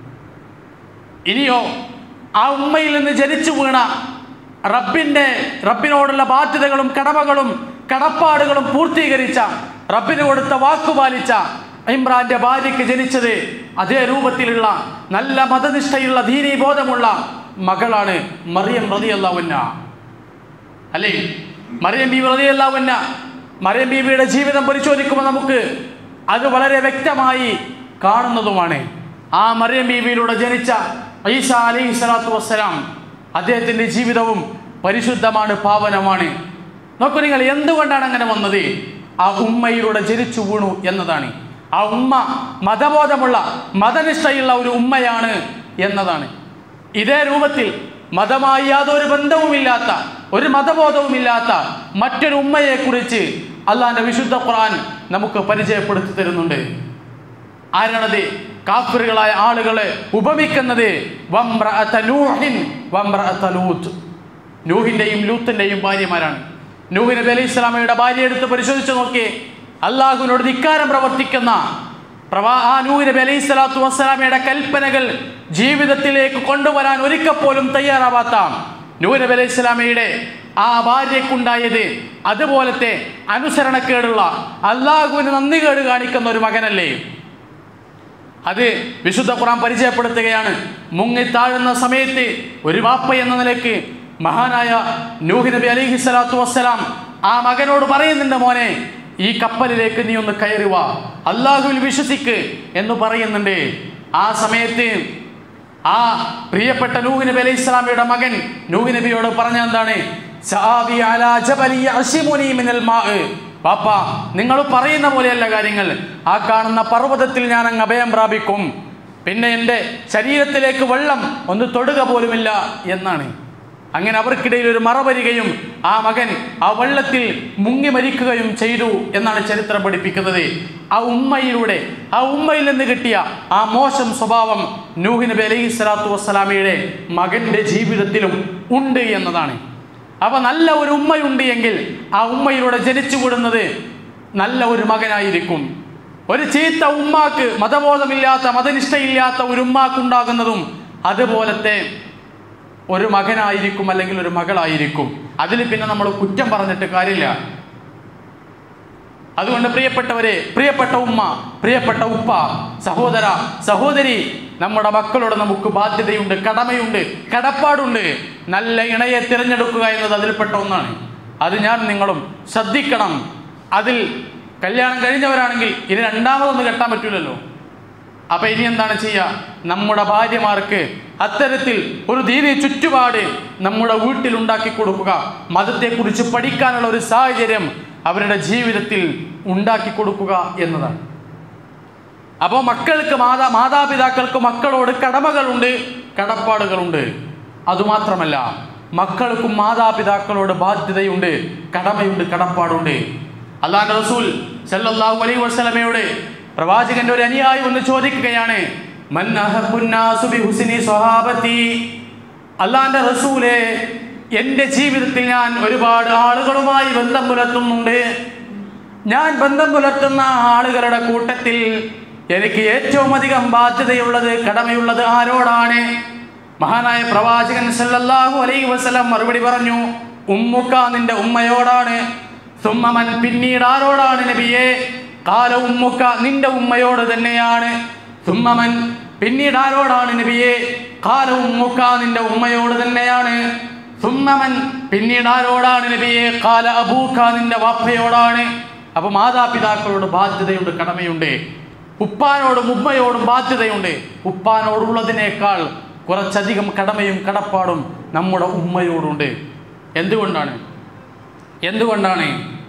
ഇനിയോ ആ ഉമ്മയിൽ നിന്ന് ജനിച്ചു വീണ റബ്ബിന്റെ റബ്ബിനോടുള്ള ബാധ്യതകളും കടമകളും കടപ്പാടുകളും പൂർത്തീകരിച്ച റബ്ബിന് കൊടുത്ത വാക്കുപാലിച്ച ഇമ്രാന്റെ ഭാര്യയ്ക്ക് ജനിച്ചത് അതേ രൂപത്തിലുള്ള നല്ല മതനിഷ്ഠയുള്ള ദീനീബോധമുള്ള മകളാണ് മറിയം റതിയല്ലാവുന്ന അല്ലേ മറിയം ബീവി റളിയല്ലാഹുവിന മറിയം ബീവിയുടെ ജീവിതം പരിശോധിക്കുമ്പോൾ നമുക്ക് അത് വളരെ വ്യക്തമായി കാണുന്നതുമാണ് ആ മറിയം ബീവിയിലൂടെ ജനിച്ച ഈസ അലൈഹി സ്വലാത്തു വസ്സലാം അദ്ദേഹത്തിൻ്റെ ജീവിതവും പരിശുദ്ധമാണ് പാവനമാണ് നോക്കൂ നിങ്ങൾ എന്തുകൊണ്ടാണ് അങ്ങനെ വന്നത് ആ ഉമ്മയിലൂടെ ജനിച്ചു വീണു എന്നതാണ് ആ ഉമ്മ മതബോധമുള്ള മതനിഷ്ഠയുള്ള ഒരു ഉമ്മയാണ് എന്നതാണ് ഇതേ രൂപത്തിൽ മതമായി യാതൊരു ബന്ധവുമില്ലാത്ത ഒരു മതബോധവുമില്ലാത്ത മറ്റൊരു ഉമ്മയെ കുറിച്ച് അള്ളാന്റെ വിശുദ്ധ ഖുർആൻ നമുക്ക് പരിചയപ്പെടുത്തി തരുന്നുണ്ട് ആരാണത് കാഫിറുകളായ ആളുകളെ ഉപമിക്കുന്നത് വംറഅത നൂഹിൻ വംറഅത ലൂത്ത് നൂഹിന്റെയും ലൂത്തിന്റെയും ഭാര്യമാരാണ് നൂഹ് നബി അലൈഹി ഇസ്ലാമയുടെ ഭാര്യ എടുത്ത് പരിശോധിച്ച് നോക്കി അള്ളാഹുവിനോട് ധിക്കാരം പ്രവർത്തിക്കുന്ന പ്രവാ ആ നൂഹ് നബി അലൈഹി സ്വലാത്തു വസ്സലാമയുടെ കൽപ്പനകൾ ജീവിതത്തിലേക്ക് കൊണ്ടുവരാൻ ഒരിക്കൽ പോലും തയ്യാറാവാത്ത നൂഹ് നബി അലൈഹി സ്വലാമയുടെ ആ ഭാര്യക്കുണ്ടായത് അതുപോലത്തെ അനുസരണക്കേടുള്ള അള്ളാഹുവിന് നന്ദി കേട് കാണിക്കുന്ന ഒരു മകനല്ലേ അത് വിശുദ്ധ ഖുറാൻ പരിചയപ്പെടുത്തുകയാണ് മുങ്ങിത്താഴുന്ന സമയത്ത് ഒരു വാപ്പ എന്ന നിലയ്ക്ക് മഹാനായ നൂഹ് നബി അലിഹി സ്വലാത്തു വസ്സലാം ആ മകനോട് പറയുന്നുണ്ട് മോനെ ഈ കപ്പലിലേക്ക് നീ ഒന്ന് കയറുക അള്ളാഹുവിൽ വിശ്വസിക്ക് എന്ന് പറയുന്നുണ്ട് ആ സമയത്ത് ആ പ്രിയപ്പെട്ട നൂഹ് നബി അലൈഹി ഇസ്ലാമിയുടെ മകൻ നൂഹ് നബിയോട് പറഞ്ഞ എന്താണ് "സആവി അലാ ജബലി യഅ്സിമുനി മിനൽ മാഅ്." പാപ്പ നിങ്ങൾ പറയുന്ന പോലെയല്ല കാര്യങ്ങൾ ആ കാണുന്ന പർവ്വതത്തിൽ ഞാൻ അങ്ങ് അഭയം പ്രാപിക്കും പിന്നെ എൻ്റെ ശരീരത്തിലേക്ക് വെള്ളം ഒന്ന് തൊടുക പോലുമില്ല എന്നാണ് അങ്ങനെ അവർക്കിടയിൽ ഒരു മറ വരികയും ആ മകൻ ആ വെള്ളത്തിൽ മുങ്ങി മരിക്കുകയും ചെയ്തു എന്നാണ് ചരിത്രം പഠിപ്പിക്കുന്നത് ആ ഉമ്മയിലൂടെ ആ ഉമ്മയിൽ നിന്ന് കിട്ടിയ ആ മോശം സ്വഭാവം നൂഹ് നബി അലൈഹി സ്വലാത്തു വസ്സലാമയുടെ മകന്റെ ജീവിതത്തിലും ഉണ്ട് എന്നതാണ് അപ്പൊ നല്ല ഒരു ഉമ്മയുണ്ട് എങ്കിൽ ആ ഉമ്മയിലൂടെ ജനിച്ചു കൂടുന്നത് നല്ല ഒരു മകനായിരിക്കും ഒരു ചീത്ത ഉമ്മാക്ക് മതബോധമില്ലാത്ത മതനിഷ്ഠയില്ലാത്ത ഒരു ഉമ്മാക്കുണ്ടാകുന്നതും അതുപോലത്തെ ഒരു മകനായിരിക്കും അല്ലെങ്കിൽ ഒരു മകളായിരിക്കും അതിൽ പിന്നെ നമ്മൾ കുറ്റം പറഞ്ഞിട്ട് കാര്യമില്ല അതുകൊണ്ട് പ്രിയപ്പെട്ടവരെ പ്രിയപ്പെട്ട ഉമ്മ പ്രിയപ്പെട്ട ഉപ്പ സഹോദര സഹോദരി നമ്മുടെ മക്കളോട് നമുക്ക് ബാധ്യതയുണ്ട് കടമയുണ്ട് കടപ്പാടുണ്ട് നല്ല ഇണയെ തിരഞ്ഞെടുക്കുക എന്നത് അതിൽപ്പെട്ട ഒന്നാണ് അത് ഞാൻ നിങ്ങളും ശ്രദ്ധിക്കണം അതിൽ കല്യാണം കഴിഞ്ഞവരാണെങ്കിൽ ഇനി രണ്ടാമതൊന്നും കെട്ടാൻ പറ്റൂലല്ലോ അപ്പൊ ഇനി എന്താണ് ചെയ്യുക നമ്മുടെ ഭാര്യമാർക്ക് അത്തരത്തിൽ ഒരു ദീനി ചുറ്റുപാട് നമ്മുടെ വീട്ടിൽ ഉണ്ടാക്കി കൊടുക്കുക മതത്തെക്കുറിച്ച് പഠിക്കാനുള്ള ഒരു സാഹചര്യം അവരുടെ ജീവിതത്തിൽ ഉണ്ടാക്കി കൊടുക്കുക എന്നതാണ് അപ്പോൾ മക്കൾക്ക് മാതാ മാതാപിതാക്കൾക്ക് മക്കളോട് കടമകളുണ്ട് കടപ്പാടുകളുണ്ട് അതുമാത്രമല്ല മക്കൾക്കും മാതാപിതാക്കളോട് ബാധ്യതയുണ്ട് കടമയുണ്ട് കടപ്പാടുണ്ട് അള്ളാന്റെ റസൂൽ സല്ലല്ലാഹു അലൈഹി വസല്ലമയോട് പ്രവാചകന്റെ ഒരു അനുയായി ഒന്ന് ചോദിക്കുകയാണ് മൻ അഹബ്ബുന്നാസു ബിഹുസ്നി സ്വഹാബത്തി അള്ളാന്റെ റസൂലെ എൻ്റെ ജീവിതത്തിൽ ഞാൻ ഒരുപാട് ആളുകളുമായി ബന്ധം പുലർത്തുന്നുണ്ട് ഞാൻ ബന്ധം പുലർത്തുന്ന ആളുകളുടെ കൂട്ടത്തിൽ എനിക്ക് ഏറ്റവും അധികം ബാധ്യതയുള്ളത് കടമയുള്ളത് ആരോടാണ് മഹാനായ പ്രവാചകൻ സല്ലല്ലാഹു അലൈഹി വസല്ലം മറുപടി പറഞ്ഞു ഉമ്മുക്ക നിന്റെ ഉമ്മയോടാണ് സുമ്മമൻ പിന്നീട് ആരോടാണ് നബിയെ കാല ഉമ്മുക്ക നിന്റെ ഉമ്മയോട് തന്നെയാണ് സുമ്മമൻ പിന്നീട് ആരോടാണ് നബിയെ കാല ഉമ്മുക്ക നിന്റെ ഉമ്മയോട് തന്നെയാണ് സുമ്മമൻ പിന്നീട് ആരോടാണ് നബിയെ കാല അബൂക്ക നിന്റെ വാപ്പയോടാണ് അപ്പൊ മാതാപിതാക്കളോട് ബാധ്യതയുണ്ട് കടമയുണ്ട് ഉപ്പാനോടും ഉമ്മയോടും ബാധ്യതയുണ്ട് ഉപ്പാനോടുള്ളതിനേക്കാൾ കുറച്ചധികം കടമയും കടപ്പാടും നമ്മുടെ ഉമ്മയോടുണ്ട് എന്തുകൊണ്ടാണ് എന്തുകൊണ്ടാണ്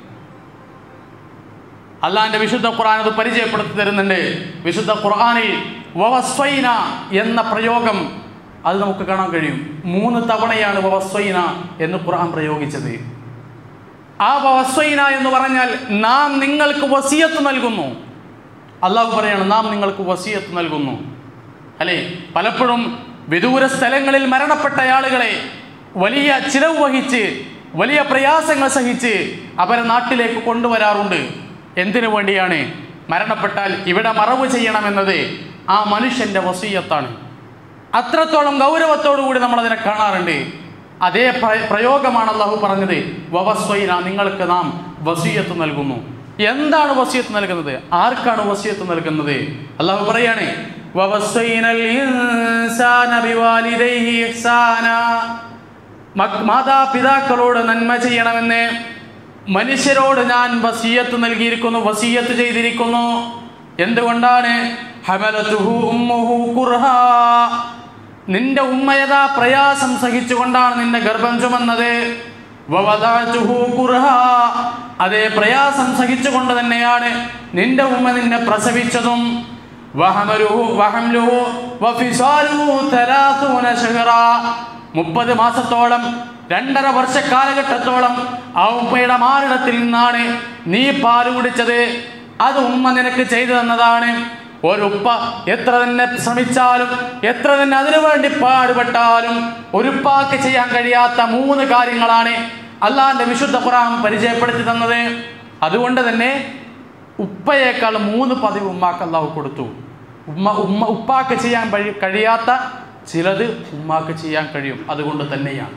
അള്ളാന്റെ വിശുദ്ധ ഖുർആൻ അത് പരിചയപ്പെടുത്തി തരുന്നുണ്ട് വിശുദ്ധ ഖുർആനിൽ വവസ്വൈന എന്ന പ്രയോഗം അത് നമുക്ക് കാണാൻ കഴിയും മൂന്ന് തവണയാണ് വവസ്വൈന എന്ന് ഖുർആൻ പ്രയോഗിച്ചത് ആ വവസ്വൈന എന്ന് പറഞ്ഞാൽ നാം നിങ്ങൾക്ക് വസിയത്ത് നൽകുന്നു അള്ളാഹു പറയാണ് നാം നിങ്ങൾക്ക് വസിയത്ത് നൽകുന്നു അല്ലേ പലപ്പോഴും വിദൂര സ്ഥലങ്ങളിൽ മരണപ്പെട്ട ആളുകളെ വലിയ ചിലവ് വഹിച്ച് വലിയ പ്രയാസങ്ങൾ സഹിച്ച് അവരെ നാട്ടിലേക്ക് കൊണ്ടുവരാറുണ്ട് എന്തിനു വേണ്ടിയാണ് മരണപ്പെട്ടാൽ ഇവിടെ മറവ് ചെയ്യണമെന്നത് ആ മനുഷ്യന്റെ വസീയത്താണ് അത്രത്തോളം ഗൗരവത്തോടു കൂടി നമ്മൾ അതിനെ കാണാറുണ്ട് അതേ പ്ര- പ്രയോഗമാണ് അള്ളാഹു പറഞ്ഞത് വവസ്വൈന നിങ്ങൾക്ക് നാം വസീയത്ത് നൽകുന്നു എന്താണ് വസീയത്ത് നൽകുന്നത് ആർക്കാണ് വസീയത്ത് നൽകുന്നത് അള്ളാഹു പറയാണ് വവസ്വൈനൽ ഇൻസാന ബിവാലിദൈഹി ഇഹ്സാനാ മക്- മാതാപിതാക്കളോട് നന്മ ചെയ്യണമെന്ന് മനുഷ്യരോട് ഞാൻ വസീയത്ത് നൽകിയിരിക്കുന്നു വസീയത്ത് ചെയ്തിരിക്കുന്നു എന്തുകൊണ്ടാണ് ഹമലതുഹു ഉമ്മുഹു കുർഹാ. നിന്റെ ഉമ്മയതാ പ്രയാസം സഹിച്ചുകൊണ്ടാണ് നിന്നെ ഗർഭം ചുമന്നത് വവദഅതുഹു കുർഹാ. അതേ പ്രയാസം സഹിച്ചുകൊണ്ട് തന്നെയാണ് നിന്റെ ഉമ്മ നിന്നെ പ്രസവിച്ചതും വഹമലുഹു വഹംലുഹു വഫിസാലുഹു തലാസൂന ശഹറാ. മുപ്പത് മാസത്തോളം രണ്ടര വർഷ കാലഘട്ടത്തോളം ആ ഉമ്മയുടെ മാരണത്തിൽ നിന്നാണ് നീ പാല് കുടിച്ചത് അത് ഉമ്മ നിനക്ക് ചെയ്തു തന്നതാണ് ഒരുപ്പ എത്ര തന്നെ ശ്രമിച്ചാലും എത്ര തന്നെ അതിനു വേണ്ടി പാടുപെട്ടാലും ഒരുപ്പാക്ക് ചെയ്യാൻ കഴിയാത്ത മൂന്ന് കാര്യങ്ങളാണ് അള്ളാഹിന്റെ വിശുദ്ധ ഖുറാൻ പരിചയപ്പെടുത്തി തന്നത് അതുകൊണ്ട് തന്നെ ഉപ്പയേക്കാൾ മൂന്ന് പതിവ് ഉമ്മാക്ക് അള്ളാഹു കൊടുത്തു ഉമ്മ ഉമ്മ ഉപ്പാക്ക് ചെയ്യാൻ കഴി- കഴിയാത്ത ചിലത് ഉമ്മാക്ക് ചെയ്യാൻ കഴിയും അതുകൊണ്ട് തന്നെയാണ്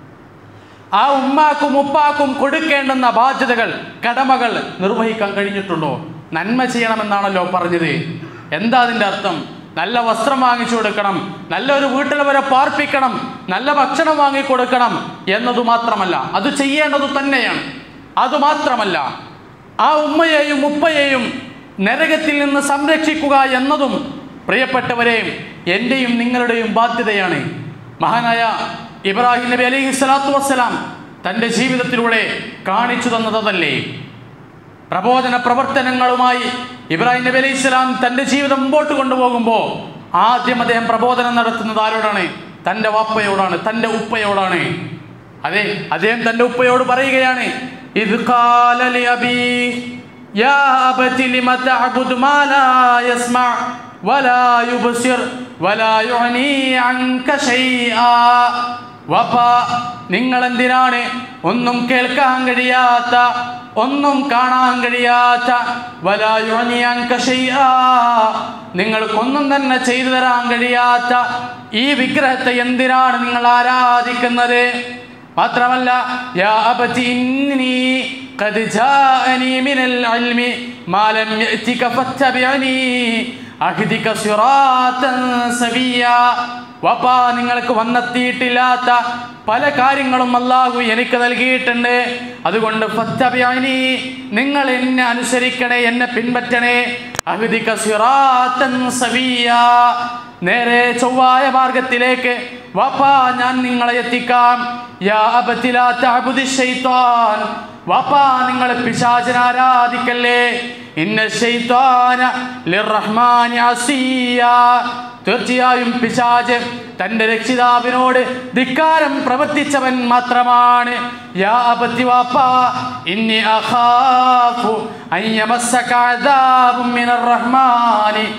ആ ഉമ്മാക്കും ഉപ്പാക്കും കൊടുക്കേണ്ടുന്ന ബാധ്യതകൾ കടമകൾ നിർവഹിക്കാൻ കഴിഞ്ഞിട്ടുണ്ടോ നന്മ ചെയ്യണമെന്നാണല്ലോ പറഞ്ഞത് എന്താ അതിൻ്റെ അർത്ഥം നല്ല വസ്ത്രം വാങ്ങിച്ചു കൊടുക്കണം നല്ലൊരു വീട്ടിൽ വരെ പാർപ്പിക്കണം നല്ല ഭക്ഷണം വാങ്ങിക്കൊടുക്കണം എന്നതു മാത്രമല്ല അത് ചെയ്യേണ്ടത് തന്നെയാണ് അതുമാത്രമല്ല ആ ഉമ്മയെയും ഉപ്പയെയും നരകത്തിൽ നിന്ന് സംരക്ഷിക്കുക എന്നതും പ്രിയപ്പെട്ടവരെ എൻ്റെയും നിങ്ങളുടെയും ബാധ്യതയാണ് മഹാനായ ഇബ്രാഹിം നബി അലൈഹി സ്വലാത്തു വസ്സലാം തൻ്റെ ജീവിതത്തിലൂടെ കാണിച്ചു തന്നതല്ലേ പ്രബോധന പ്രവർത്തനങ്ങളുമായി ഇബ്രാഹിം നബി അലൈഹി സ്വലാം തൻ്റെ ജീവിതം മുമ്പോട്ട് കൊണ്ടുപോകുമ്പോൾ ആദ്യം അദ്ദേഹം പ്രബോധനം നടത്തുന്നത് ആരോടാണ് തൻ്റെ വാപ്പയോടാണ് തൻ്റെ ഉപ്പയോടാണ് അതെ അദ്ദേഹം തൻ്റെ ഉപ്പയോട് പറയുകയാണ് ഇത് ഖാല ലി അബീ യാ അബതി ലിമ തഅബുദു മാ ലാ യസ്മഅ വലാ യുബ്സിർ വലാ യുഗ്നി അൻക ഷൈആ വപ്പ നിങ്ങൾ എന്തിനാണ് ഒന്നും കേൾക്കാൻ കഴിയാത്ത ഒന്നും കാണാൻ കഴിയാത്ത വലായുണിയാൻ കഷയ്യാ നിങ്ങൾക്കൊന്നും തന്നെ ചെയ്തു തരാൻ കഴിയാത്ത ഈ വിഗ്രഹത്തെ എന്തിനാണ് നിങ്ങൾ ആരാധിക്കുന്നത് മാത്രമല്ല യാ അബതി ഇന്നി ഖദ് ജാഅനി മിനൽ ഇൽമി മാ ലം യഅതിക ഫത്തബിഅനി അഹ്ദിക സിറാത്തൻ സവിയ്യാ വപ്പാ നിങ്ങൾക്ക് വന്നെത്തിയിട്ടില്ലാത്ത പല കാര്യങ്ങളും അല്ലാഹു എനിക്ക് നൽകിയിട്ടുണ്ട് അതുകൊണ്ട് ഫത്തബിഅനി നിങ്ങൾ എന്നെ അനുസരിക്കണേ എന്നെ പിൻപറ്റണേ അഹ്ദിക സിറാത്തൻ സവിയ്യാ നേരെ ചൊവ്വായ മാർഗത്തിലേക്ക് വാപ്പാ ഞാൻ നിങ്ങളെ എത്തിക്കാം യാ അബത്തിലാ തഅബുദി ശൈത്താൻ വാപ്പാ നിങ്ങൾ പിശാചിനെ ആരാധിക്കല്ലേ ഇന്ന ശൈത്താന ലിർറഹ്മാനി അസിയ തീർച്ചയായും പിശാച് തന്റെ രക്ഷിതാവിനോട് ധിക്കാരം പ്രവർത്തിച്ചവൻ മാത്രമാണ് യാ അബത്തി വാപ്പാ ഇന്നി അഖാഫു അൻ യമസ്സക അദാബും മിനർ റഹ്മാനി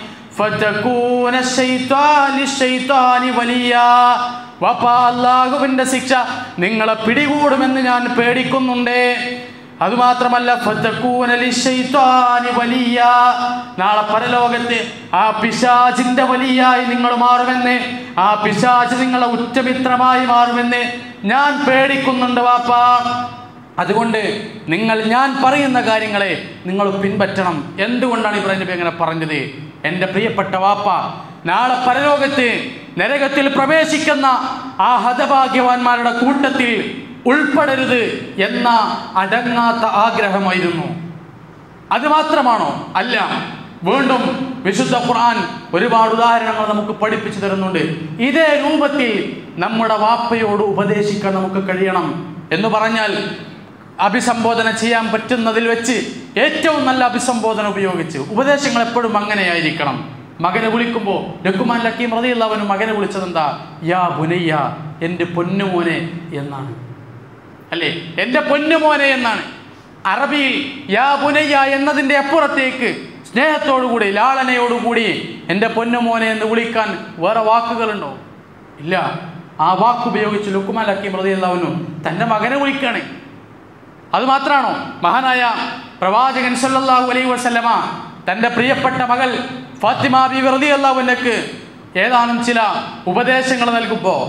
ഫതകൂന ശൈത്താൻ ലിശൈത്താനി വലിയ വപ്പ അല്ലാഹുവിന്റെ ശിക്ഷ നിങ്ങളെ പിടികൂടുമെന്ന് ഞാൻ പേടിക്കുന്നുണ്ട് അതുമാത്രമല്ല ഫതകൂന ലിശൈത്താനി വലിയ നാളെ പരലോകത്ത് ആ പിശാചിന്റെ വലിയായി നിങ്ങൾ മാറുമെന്ന് ആ പിശാച് നിങ്ങളെ ഉറ്റമിത്രമായി മാറുമെന്ന് ഞാൻ പേടിക്കുന്നുണ്ട് വാപ്പാ അതുകൊണ്ട് നിങ്ങൾ ഞാൻ പറയുന്ന കാര്യങ്ങളെ നിങ്ങൾ പിൻപറ്റണം എന്തുകൊണ്ടാണ് ഇബ്രാഹിം നബി അങ്ങനെ പറഞ്ഞത് എൻ്റെ പ്രിയപ്പെട്ട വാപ്പ നാളെ പരലോകത്ത് നരകത്തിൽ പ്രവേശിക്കുന്ന ആ ഹതഭാഗ്യവാന്മാരുടെ കൂട്ടത്തിൽ ഉൾപ്പെടരുത് എന്ന അടങ്ങാത്ത ആഗ്രഹമായിരുന്നു അത് മാത്രമാണോ അല്ല വീണ്ടും വിശുദ്ധ ഖുർആൻ ഒരുപാട് ഉദാഹരണങ്ങൾ നമുക്ക് പഠിപ്പിച്ചു തരുന്നുണ്ട് ഇതേ രൂപത്തിൽ നമ്മുടെ വാപ്പയോട് ഉപദേശിക്കാൻ നമുക്ക് കഴിയണം എന്ന് പറഞ്ഞാൽ അഭിസംബോധന ചെയ്യാൻ പറ്റുന്നതിൽ വെച്ച് ഏറ്റവും നല്ല അഭിസംബോധന ഉപയോഗിച്ച് ഉപദേശങ്ങൾ എപ്പോഴും അങ്ങനെയായിരിക്കണം മകനെ വിളിക്കുമ്പോൾ ലക്കുമാൻ ലക്കീം റതിയുള്ളവന് മകനെ വിളിച്ചത് എന്താ യാ ബുനയ്യ എൻ്റെ പൊന്നുമോനെ എന്നാണ് അല്ലേ എൻ്റെ പൊന്നുമോനെ എന്നാണ് അറബിയിൽ യാ ബുനയ്യ എന്നതിൻ്റെ അപ്പുറത്തേക്ക് സ്നേഹത്തോടുകൂടി ലാളനയോടുകൂടി എൻ്റെ പൊന്നുമോനെ എന്ന് വിളിക്കാൻ വേറെ വാക്കുകളുണ്ടോ ഇല്ല ആ വാക്കുപയോഗിച്ച് ലുക്കുമാൻ ലക്കീം റതിയുള്ളവനും തൻ്റെ മകനെ വിളിക്കുകയാണ് അത് മാത്രമാണോ മഹാനായ പ്രവാചകൻ സല്ലല്ലാഹു അലൈഹി വസല്ലമ തൻ്റെ പ്രിയപ്പെട്ട മകൾ ഫാത്തിമ ബി വെറുതെ അള്ളാഹുനക്ക് ഏതാനും ചില ഉപദേശങ്ങൾ നൽകുമ്പോൾ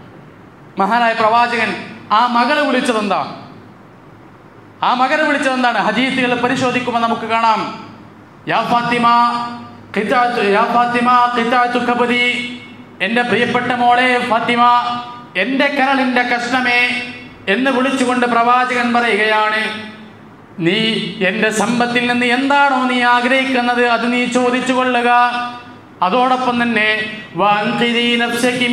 മഹാനായ പ്രവാചകൻ ആ മകളെ വിളിച്ചതെന്താ ആ മകനെ വിളിച്ചതെന്താണ് ഹദീസുകൾ പരിശോധിക്കുമ്പോൾ നമുക്ക് കാണാം യാ ഫാത്തിമ ഖിതാഅത്തു യാ ഫാത്തിമ ഖിതാഅത്തു കബദി എൻ്റെ പ്രിയപ്പെട്ട മോളെ ഫാത്തിമ എൻ്റെ കരളിൻ്റെ കഷ്ണമേ എന്ന് വിളിച്ചുകൊണ്ട് പ്രവാചകൻ പറയുകയാണ് നീ എൻ്റെ സമ്പത്തിൽ നിന്ന് എന്താണോ നീ ആഗ്രഹിക്കുന്നത് അത് നീ ചോദിച്ചു കൊള്ളുക അതോടൊപ്പം തന്നെ വാൻഖിദീ നഫ്സകി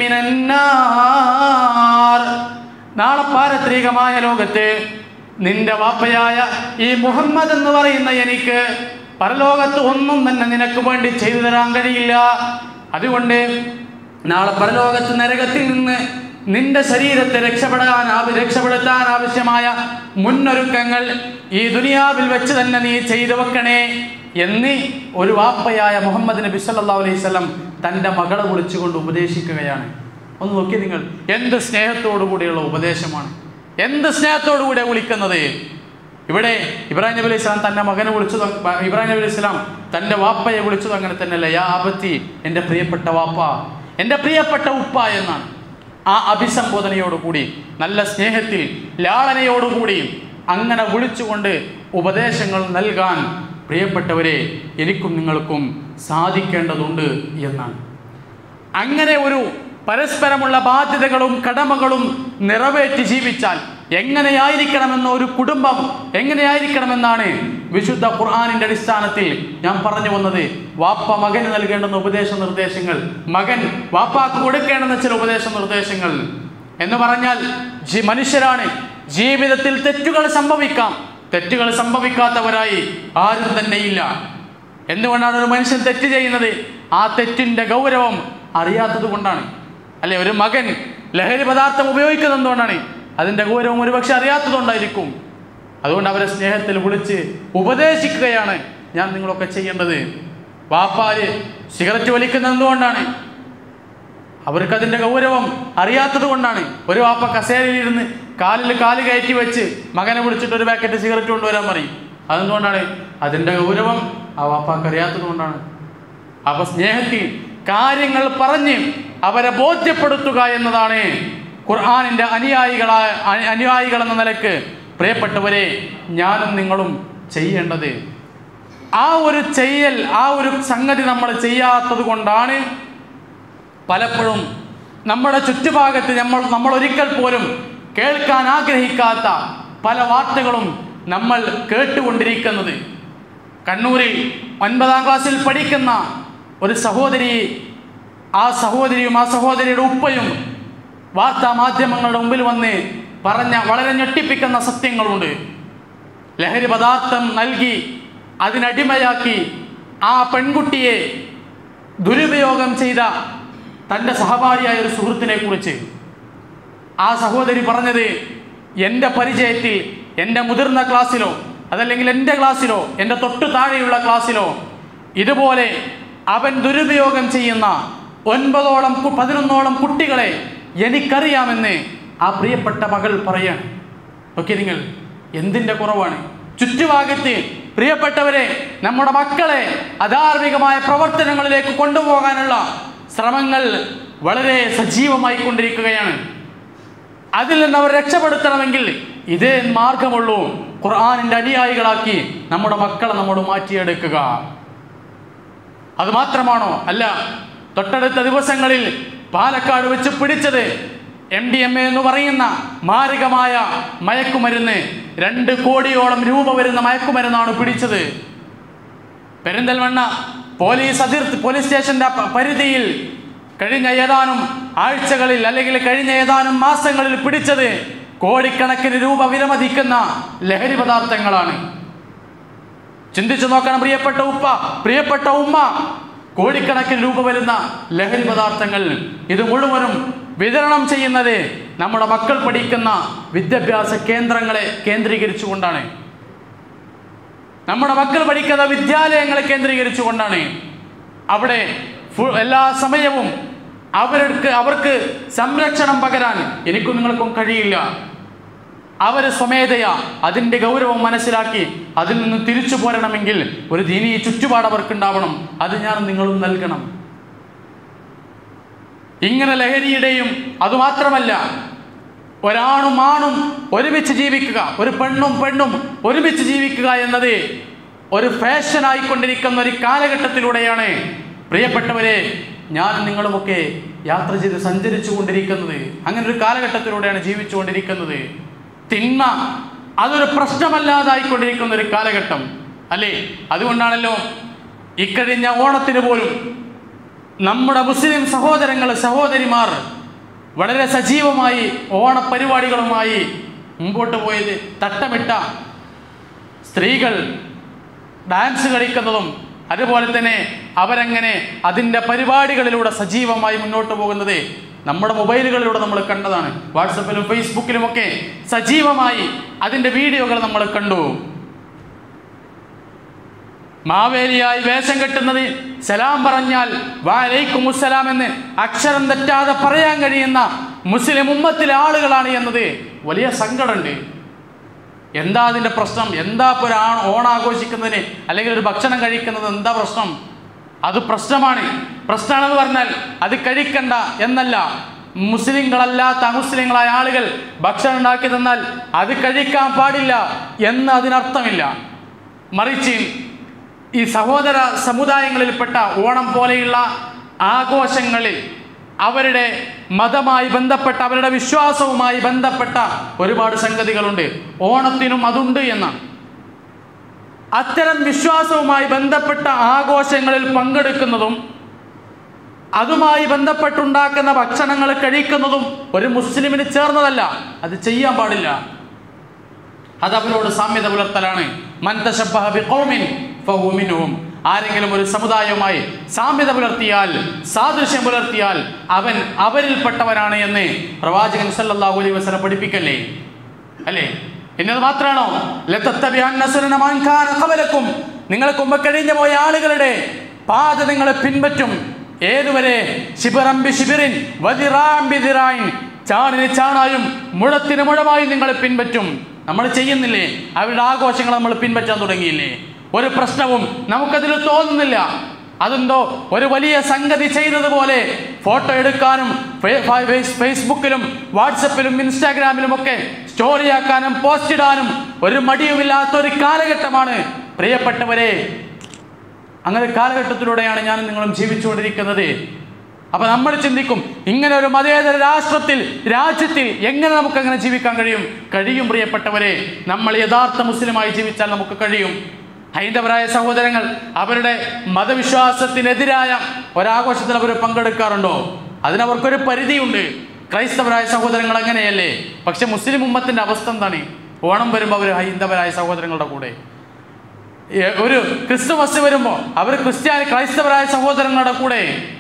മിനന്നാർ. നാളെ പാരത്രികമായ ലോകത്ത് നിന്റെ വാപ്പയായ ഈ മുഹമ്മദ് എന്ന് പറയുന്ന എനിക്ക് പരലോകത്ത് ഒന്നും തന്നെ നിനക്ക് വേണ്ടി ചെയ്തു തരാൻ കഴിയില്ല അതുകൊണ്ട് നാളെ പരലോകത്ത് നരകത്തിൽ നിന്ന് നിന്റെ ശരീരത്തെ രക്ഷപ്പെടാൻ ആവ- രക്ഷപ്പെടുത്താൻ ആവശ്യമായ മുന്നൊരുക്കങ്ങൾ ഈ ദുനിയാവിൽ വെച്ച് തന്നെ നീ ചെയ്തു വെക്കണേ എന്ന് ഒരു വാപ്പയായ മുഹമ്മദ് നബി സല്ലല്ലാഹു അലൈഹി വസല്ലം തൻ്റെ മകളെ വിളിച്ചുകൊണ്ട് ഉപദേശിക്കുകയാണ് ഒന്ന് നോക്കി നിങ്ങൾ എന്ത് സ്നേഹത്തോടു കൂടിയുള്ള ഉപദേശമാണ് എന്ത് സ്നേഹത്തോടു കൂടിയാണ് വിളിക്കുന്നത് ഇവിടെ ഇബ്രാഹിം നബി അലൈഹി സ്വലാം തൻ്റെ മകനെ വിളിച്ചത് ഇബ്രാഹിം നബി അലൈഹി സ്വലാം തൻ്റെ വാപ്പയെ വിളിച്ചത് അങ്ങനെ തന്നെയല്ല യാ ആപത്തി എൻ്റെ പ്രിയപ്പെട്ട വാപ്പ എൻ്റെ പ്രിയപ്പെട്ട ഉപ്പ എന്നാണ് ആ അഭിസംബോധനയോടുകൂടി നല്ല സ്നേഹത്തിൽ ലാളനയോടുകൂടി അങ്ങനെ വിളിച്ചുകൊണ്ട് ഉപദേശങ്ങൾ നൽകാൻ പ്രിയപ്പെട്ടവരെ എനിക്കും നിങ്ങൾക്കും സാധിക്കേണ്ടതുണ്ട് എന്നാണ് അങ്ങനെ ഒരു പരസ്പരമുള്ള ബാധ്യതകളും കടമകളും നിറവേറ്റി ജീവിച്ചാൽ എങ്ങനെയായിരിക്കണമെന്ന ഒരു കുടുംബം എങ്ങനെയായിരിക്കണമെന്നാണ് വിശുദ്ധ ഖുർആാനിന്റെ അടിസ്ഥാനത്തിൽ ഞാൻ പറഞ്ഞു വന്നത് വാപ്പ മകന് നൽകേണ്ടുന്ന ഉപദേശ നിർദ്ദേശങ്ങൾ മകൻ വാപ്പാക്ക് കൊടുക്കേണ്ടുന്ന ചില ഉപദേശ നിർദ്ദേശങ്ങൾ എന്ന് പറഞ്ഞാൽ ജി- മനുഷ്യരാണ് ജീവിതത്തിൽ തെറ്റുകൾ സംഭവിക്കാം തെറ്റുകൾ സംഭവിക്കാത്തവരായി ആരും തന്നെയില്ല എന്തുകൊണ്ടാണ് ഒരു മനുഷ്യൻ തെറ്റ് ചെയ്യുന്നത് ആ തെറ്റിന്റെ ഗൗരവം അറിയാത്തത് കൊണ്ടാണ് അല്ലെ ഒരു മകൻ ലഹരി പദാർത്ഥം ഉപയോഗിക്കുന്നത് എന്തുകൊണ്ടാണ് അതിന്റെ ഗൗരവം ഒരുപക്ഷെ അറിയാത്തതുകൊണ്ടായിരിക്കും അതുകൊണ്ട് അവരെ സ്നേഹത്തിൽ വിളിച്ച് ഉപദേശിക്കുകയാണ് ഞാൻ നിങ്ങളൊക്കെ ചെയ്യേണ്ടത് വാപ്പാര് സിഗരറ്റ് വലിക്കുന്നത് എന്തുകൊണ്ടാണ് അവർക്ക് അതിന്റെ ഗൗരവം അറിയാത്തത് കൊണ്ടാണ് ഒരു വാപ്പ കസേരയിലിരുന്ന് കാലിൽ കാല് കയറ്റി വെച്ച് മകനെ വിളിച്ചിട്ട് ഒരു പാക്കറ്റ് സിഗരറ്റ് കൊണ്ടുവരാൻ പറയും അതെന്തുകൊണ്ടാണ് അതിന്റെ ഗൗരവം ആ വാപ്പാക്ക് അറിയാത്തത് കൊണ്ടാണ് അപ്പൊ സ്നേഹത്തിൽ കാര്യങ്ങൾ പറഞ്ഞ് അവരെ ബോധ്യപ്പെടുത്തുക എന്നതാണ് ഖുർആാനിന്റെ അനുയായികളായ അ- അനുയായികൾ എന്ന നിലക്ക് പ്രിയപ്പെട്ടവരെ ഞാനും നിങ്ങളും ചെയ്യേണ്ടത് ആ ഒരു ചെയ്യൽ ആ ഒരു സംഗതി നമ്മൾ ചെയ്യാത്തത് കൊണ്ടാണ് പലപ്പോഴും നമ്മുടെ ചുറ്റുഭാഗത്ത് നമ്മൾ നമ്മൾ ഒരിക്കൽ പോലും കേൾക്കാൻ ആഗ്രഹിക്കാത്ത പല വാർത്തകളും നമ്മൾ കേട്ടുകൊണ്ടിരിക്കുന്നത് കണ്ണൂരിൽ ഒൻപതാം ക്ലാസ്സിൽ പഠിക്കുന്ന ഒരു സഹോദരി ആ സഹോദരിയും ആ സഹോദരിയുടെ ഉപ്പയും വാർത്താ മാധ്യമങ്ങളുടെ മുമ്പിൽ വന്ന് പറഞ്ഞ വളരെ ഞെട്ടിപ്പിക്കുന്ന സത്യങ്ങളുണ്ട് ലഹരി പദാർത്ഥം നൽകി അതിനടിമയാക്കി ആ പെൺകുട്ടിയെ ദുരുപയോഗം ചെയ്ത തൻ്റെ സഹപാഠിയായ ഒരു സുഹൃത്തിനെ കുറിച്ച് ആ സഹോദരി പറഞ്ഞത് എൻ്റെ പരിചയത്തിൽ എൻ്റെ മുതിർന്ന ക്ലാസ്സിലോ അതല്ലെങ്കിൽ എൻ്റെ ക്ലാസ്സിലോ എൻ്റെ തൊട്ടു താഴെയുള്ള ക്ലാസ്സിലോ ഇതുപോലെ അവൻ ദുരുപയോഗം ചെയ്യുന്ന ഒൻപതോളം കു- പതിനൊന്നോളം കുട്ടികളെ എനിക്കറിയാമെന്ന് ആ പ്രിയപ്പെട്ട മകൾ പറയാണ് ഓക്കെ നിങ്ങൾ എന്തിൻ്റെ കുറവാണ് ചുറ്റുഭാഗത്ത് പ്രിയപ്പെട്ടവരെ നമ്മുടെ മക്കളെ അധാർമികമായ പ്രവർത്തനങ്ങളിലേക്ക് കൊണ്ടുപോകാനുള്ള ശ്രമങ്ങൾ വളരെ സജീവമായി കൊണ്ടിരിക്കുകയാണ് അതിൽ നിന്ന് അവർ രക്ഷപ്പെടുത്തണമെങ്കിൽ ഇതേ മാർഗമുള്ളൂ ഖുർആാനിന്റെ അനുയായികളാക്കി നമ്മുടെ മക്കളെ നമ്മോട് മാറ്റിയെടുക്കുക അത് മാത്രമാണോ അല്ല തൊട്ടടുത്ത ദിവസങ്ങളിൽ പാലക്കാട് വെച്ച് പിടിച്ചത് എം ഡി എം എ എന്ന് പറയുന്ന മാരകമായ മയക്കുമരുന്ന് രണ്ട് കോടിയോളം രൂപ വരുന്ന മയക്കുമരുന്നാണ് പിടിച്ചത് പെരിന്തൽമണ്ണ പോലീസ് അതിർത്തി പോലീസ് സ്റ്റേഷന്റെ പ- പരിധിയിൽ കഴിഞ്ഞ ഏതാനും ആഴ്ചകളിൽ അല്ലെങ്കിൽ കഴിഞ്ഞ ഏതാനും മാസങ്ങളിൽ പിടിച്ചത് കോടിക്കണക്കിന് രൂപ വിലമതിക്കുന്ന ലഹരി പദാർത്ഥങ്ങളാണ് ചിന്തിച്ചു നോക്കണം പ്രിയപ്പെട്ട ഉപ്പ പ്രിയപ്പെട്ട ഉമ്മ കോടിക്കണക്കിന് രൂപ വരുന്ന ലഹരി പദാർത്ഥങ്ങൾ ഇത് മുഴുവനും വിതരണം ചെയ്യുന്നത് നമ്മുടെ മക്കൾ പഠിക്കുന്ന വിദ്യാഭ്യാസ കേന്ദ്രങ്ങളെ കേന്ദ്രീകരിച്ചുകൊണ്ടാണ് നമ്മുടെ മക്കൾ പഠിക്കുന്ന വിദ്യാലയങ്ങളെ കേന്ദ്രീകരിച്ചുകൊണ്ടാണ് അവിടെ ഫു- എല്ലാ സമയവും അവർക്ക് അവർക്ക് സംരക്ഷണം പകരാൻ എനിക്കും നിങ്ങൾക്കും കഴിയില്ല അവർ സ്വമേധയാ അതിൻ്റെ ഗൗരവം മനസ്സിലാക്കി അതിൽ നിന്ന് തിരിച്ചു പോരണമെങ്കിൽ ഒരു ദീനീ ചുറ്റുപാട് അവർക്കുണ്ടാവണം അത് ഞാൻ നിങ്ങളും നൽകണം ഇങ്ങനെ ലഹരിയുടെയും അതുമാത്രമല്ല ഒരാണും ആണും ഒരുമിച്ച് ജീവിക്കുക ഒരു പെണ്ണും പെണ്ണും ഒരുമിച്ച് ജീവിക്കുക എന്നത് ഒരു ഫാഷൻ ആയിക്കൊണ്ടിരിക്കുന്ന ഒരു കാലഘട്ടത്തിലൂടെയാണ് പ്രിയപ്പെട്ടവരെ ഞാൻ നിങ്ങളുമൊക്കെ യാത്ര ചെയ്ത് സഞ്ചരിച്ചു കൊണ്ടിരിക്കുന്നത് അങ്ങനെ ഒരു കാലഘട്ടത്തിലൂടെയാണ് ജീവിച്ചു കൊണ്ടിരിക്കുന്നത് തിന്മ അതൊരു പ്രശ്നമല്ലാതായിക്കൊണ്ടിരിക്കുന്ന ഒരു കാലഘട്ടം അല്ലേ അതുകൊണ്ടാണല്ലോ ഇക്കഴിഞ്ഞ ഓണത്തിന് പോലും നമ്മുടെ മുസ്ലിം സഹോദരങ്ങൾ സഹോദരിമാർ വളരെ സജീവമായി ഓണപരിപാടികളുമായി മുമ്പോട്ട് പോയത് തട്ടമിട്ട സ്ത്രീകൾ ഡാൻസ് കളിക്കുന്നതും അതുപോലെ തന്നെ അവരങ്ങനെ അതിൻ്റെ പരിപാടികളിലൂടെ സജീവമായി മുന്നോട്ട് പോകുന്നത് നമ്മുടെ മൊബൈലുകളിലൂടെ നമ്മൾ കണ്ടതാണ് വാട്സപ്പിലും ഫേസ്ബുക്കിലും ഒക്കെ സജീവമായി അതിൻ്റെ വീഡിയോകൾ നമ്മൾ കണ്ടു മാവേലിയായി വേഷം കെട്ടുന്നത് സലാം പറഞ്ഞാൽ വാലൈക്കും മുസ്സലാം എന്ന് അക്ഷരം തെറ്റാതെ പറയാൻ കഴിയുന്ന മുസ്ലിം ഉമ്മത്തിലെ ആളുകളാണ് എന്നത് വലിയ സങ്കടമുണ്ട് എന്താ അതിൻ്റെ പ്രശ്നം എന്താ ഇപ്പോൾ ഒരു ആ- ഓണാഘോഷിക്കുന്നതിന് അല്ലെങ്കിൽ ഒരു ഭക്ഷണം കഴിക്കുന്നത് എന്താ പ്രശ്നം അത് പ്രശ്നമാണ് പ്രശ്നമാണെന്ന് പറഞ്ഞാൽ അത് കഴിക്കണ്ട എന്നല്ല മുസ്ലിങ്ങളല്ലാത്ത അമുസ്ലിങ്ങളായ ആളുകൾ ഭക്ഷണം ഉണ്ടാക്കി തന്നാൽ അത് കഴിക്കാൻ പാടില്ല എന്ന് അതിനർത്ഥമില്ല മറിച്ച് ഈ സഹോദര സമുദായങ്ങളിൽപ്പെട്ട ഓണം പോലെയുള്ള ആഘോഷങ്ങളിൽ അവരുടെ മതമായി ബന്ധപ്പെട്ട അവരുടെ വിശ്വാസവുമായി ബന്ധപ്പെട്ട ഒരുപാട് സംഗതികളുണ്ട് ഓണത്തിനും അതുണ്ട് എന്നാണ് അത്തരം വിശ്വാസവുമായി ബന്ധപ്പെട്ട ആഘോഷങ്ങളിൽ പങ്കെടുക്കുന്നതും അതുമായി ബന്ധപ്പെട്ടുണ്ടാക്കുന്ന ഭക്ഷണങ്ങൾ കഴിക്കുന്നതും ഒരു മുസ്ലിമിന് ചേർന്നതല്ല അത് ചെയ്യാൻ പാടില്ല അത് അവരോട് സാമ്യത പുലർത്തലാണ് മൻ തശബ്ബഹ ബിഖൗമിൻ ഫഹുവ മിൻഹും. ആരെങ്കിലും ഒരു സമുദായവുമായി സാമ്യത പുലർത്തിയാൽ സാദൃശ്യം പുലർത്തിയാൽ അവൻ അവരിൽപ്പെട്ടവനാണ് എന്ന് പ്രവാചകൻ സല്ലല്ലാഹു അലൈഹി വസല്ലം പഠിപ്പിക്കല്ലേ അല്ലേ എന്നത് മാത്രമാണോ ലതത്തബിഅന്ന സുനന മൻ കാന ഖബലക്കും നിങ്ങൾക്ക് മുമ്പ് കഴിഞ്ഞു പോയ ആളുകളുടെ പാത നിങ്ങൾ പിൻപറ്റും ഏതുവരെ ശിബിറം ബി ശിബിറിൻ വദിറാം ബി ദിറായിൻ ചാണിന് ചാണായും മുഴത്തിന് മുഴമായും നിങ്ങൾ പിൻപറ്റും നമ്മൾ ചെയ്യുന്നില്ലേ അവരുടെ ആഘോഷങ്ങൾ നമ്മൾ പിൻപറ്റാൻ തുടങ്ങിയില്ലേ ഒരു പ്രശ്നവും നമുക്കതിൽ തോന്നുന്നില്ല അതെന്തോ ഒരു വലിയ സംഗതി ചെയ്തതുപോലെ ഫോട്ടോ എടുക്കാനും ഫേ- ഫ- ഫേസ്- ഫേസ്ബുക്കിലും വാട്സപ്പിലും ഇൻസ്റ്റാഗ്രാമിലും ഒക്കെ സ്റ്റോറിയാക്കാനും പോസ്റ്റ് ഇടാനും ഒരു മടിയുമില്ലാത്ത ഒരു കാലഘട്ടമാണ് പ്രിയപ്പെട്ടവരെ അങ്ങനെ ഒരു കാലഘട്ടത്തിലൂടെയാണ് ഞാനും നിങ്ങളും ജീവിച്ചുകൊണ്ടിരിക്കുന്നത് അപ്പൊ നമ്മൾ ചിന്തിക്കും ഇങ്ങനെ ഒരു മതേതര രാഷ്ട്രത്തിൽ രാജ്യത്തിൽ എങ്ങനെ നമുക്ക് അങ്ങനെ ജീവിക്കാൻ കഴിയും കഴിയും പ്രിയപ്പെട്ടവരെ നമ്മൾ യഥാർത്ഥ മുസ്ലിമായി ജീവിച്ചാൽ നമുക്ക് കഴിയും ഹൈന്ദവരായ സഹോദരങ്ങൾ അവരുടെ മതവിശ്വാസത്തിനെതിരായ ഒരാഘോഷത്തിൽ അവർ പങ്കെടുക്കാറുണ്ടോ അതിനവർക്കൊരു പരിധിയുണ്ട് ക്രൈസ്തവരായ സഹോദരങ്ങൾ അങ്ങനെയല്ലേ പക്ഷെ മുസ്ലിം ഉമ്മത്തിന്റെ അവസ്ഥ എന്താണ് ഓണം വരുമ്പോൾ അവർ ഹൈന്ദവരായ സഹോദരങ്ങളുടെ കൂടെ ഏ, ഒരു ക്രിസ്തുമസ് വരുമ്പോൾ അവർ ക്രിസ്ത്യാനി ക്രൈസ്തവരായ സഹോദരങ്ങളുടെ കൂടെ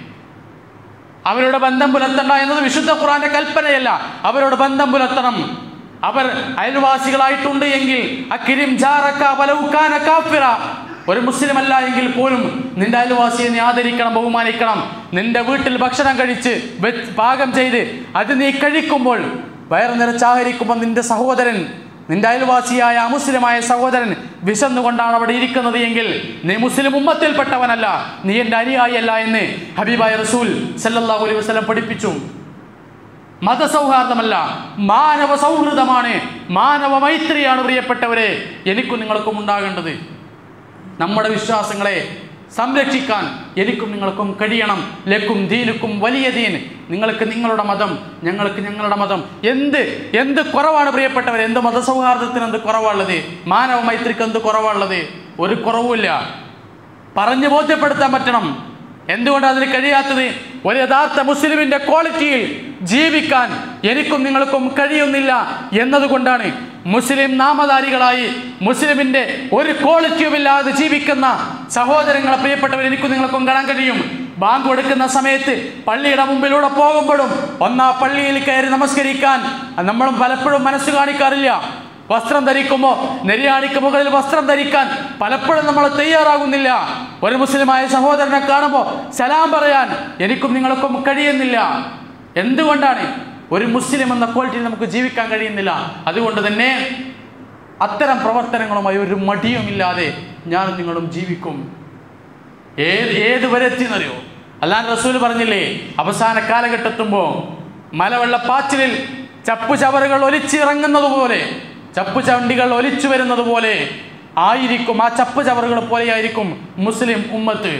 അവരുടെ ബന്ധം പുലർത്തണ്ട എന്നത് വിശുദ്ധ ഖുറാന്റെ കൽപ്പനയല്ല അവരോട് ബന്ധം പുലർത്തണം അവർ അയൽവാസികളായിട്ടുണ്ട് എങ്കിൽ അക്കിരിം ജാറക്ക വലൗക്കാന കാഫിറ ഒരു മുസ്ലിം അല്ല എങ്കിൽ പോലും നിന്റെ അയൽവാസിയെ നീ ആദരിക്കണം ബഹുമാനിക്കണം നിന്റെ വീട്ടിൽ ഭക്ഷണം കഴിച്ച് വെ- പാകം ചെയ്ത് അത് നീ കഴിക്കുമ്പോൾ വയറ് നിറച്ചാഹരിക്കുമ്പോൾ നിന്റെ സഹോദരൻ നിന്റെ അയൽവാസിയായ അമുസ്ലിമായ സഹോദരൻ വിശന്നുകൊണ്ടാണ് അവിടെ ഇരിക്കുന്നത് എങ്കിൽ നീ മുസ്ലിം ഉമ്മത്തിൽപ്പെട്ടവനല്ല നീ എൻ്റെ അനുയായിയല്ല എന്ന് ഹബീബായ റസൂൽ സല്ലല്ലാഹു അലൈഹി വസല്ലം പഠിപ്പിച്ചു മതസൗഹാർദ്ദമല്ല മാനവ സൗഹൃദമാണ് മാനവ മൈത്രിയാണ് പ്രിയപ്പെട്ടവരെ എനിക്കും നിങ്ങൾക്കും ഉണ്ടാകേണ്ടത് നമ്മുടെ വിശ്വാസങ്ങളെ സംരക്ഷിക്കാൻ എനിക്കും നിങ്ങൾക്കും കഴിയണം ലക്കും ദീനുക്കും വലിയ ദീൻ നിങ്ങൾക്ക് നിങ്ങളുടെ മതം ഞങ്ങൾക്ക് ഞങ്ങളുടെ മതം എന്ത് എന്ത് കുറവാണ് പ്രിയപ്പെട്ടവർ എന്ത് മതസൗഹാർദ്ദത്തിന് എന്ത് കുറവാണുള്ളത് മാനവ മൈത്രിക്ക് എന്ത് കുറവാണുള്ളത് ഒരു കുറവുമില്ല പറഞ്ഞു ബോധ്യപ്പെടുത്താൻ പറ്റണം എന്തുകൊണ്ടാണ് അതിന് കഴിയാത്തത് ഒരു യഥാർത്ഥ മുസ്ലിമിന്റെ ക്വാളിറ്റിയിൽ ജീവിക്കാൻ എനിക്കും നിങ്ങൾക്കും കഴിയുന്നില്ല എന്നതുകൊണ്ടാണ് മുസ്ലിം നാമധാരികളായി മുസ്ലിമിന്റെ ഒരു ക്വാളിറ്റിയും ഇല്ലാതെ ജീവിക്കുന്ന സഹോദരങ്ങളെ പ്രിയപ്പെട്ടവർ എനിക്കും നിങ്ങൾക്കും കാണാൻ കഴിയും ബാങ്ക് കൊടുക്കുന്ന സമയത്ത് പള്ളിയുടെ മുമ്പിലൂടെ പോകുമ്പോഴും ഒന്നാ പള്ളിയിൽ കയറി നമസ്കരിക്കാൻ നമ്മൾ പലപ്പോഴും മനസ്സ് കാണിക്കാറില്ല വസ്ത്രം ധരിക്കുമ്പോൾ നെരിയാണിക്ക് മുകളിൽ വസ്ത്രം ധരിക്കാൻ പലപ്പോഴും നമ്മൾ തയ്യാറാകുന്നില്ല ഒരു മുസ്ലിമായ സഹോദരനെ കാണുമ്പോൾ സലാം പറയാൻ എനിക്കും നിങ്ങൾക്കും കഴിയുന്നില്ല എന്തുകൊണ്ടാണ് ഒരു മുസ്ലിം എന്ന ക്വാളിറ്റി നമുക്ക് ജീവിക്കാൻ കഴിയുന്നില്ല അതുകൊണ്ട് തന്നെ അത്തരം പ്രവർത്തനങ്ങളുമായി ഒരു മടിയുമില്ലാതെ ഞാനും നിങ്ങളും ജീവിക്കും ഏത് ഏത് വരെ എത്തിയെന്നറിയോ അല്ലാൻ റസൂൽ പറഞ്ഞില്ലേ അവസാന കാലഘട്ടത്തുമ്പോൾ മലവെള്ളപ്പാച്ചിലിൽ ചപ്പു ചവറുകൾ ഒലിച്ചിറങ്ങുന്നത് പോലെ ചപ്പു ചവണ്ടികൾ ഒലിച്ചു വരുന്നത് പോലെ ആയിരിക്കും ആ ചപ്പു ചവറുകൾ പോലെയായിരിക്കും മുസ്ലിം ഉമ്മത്ത്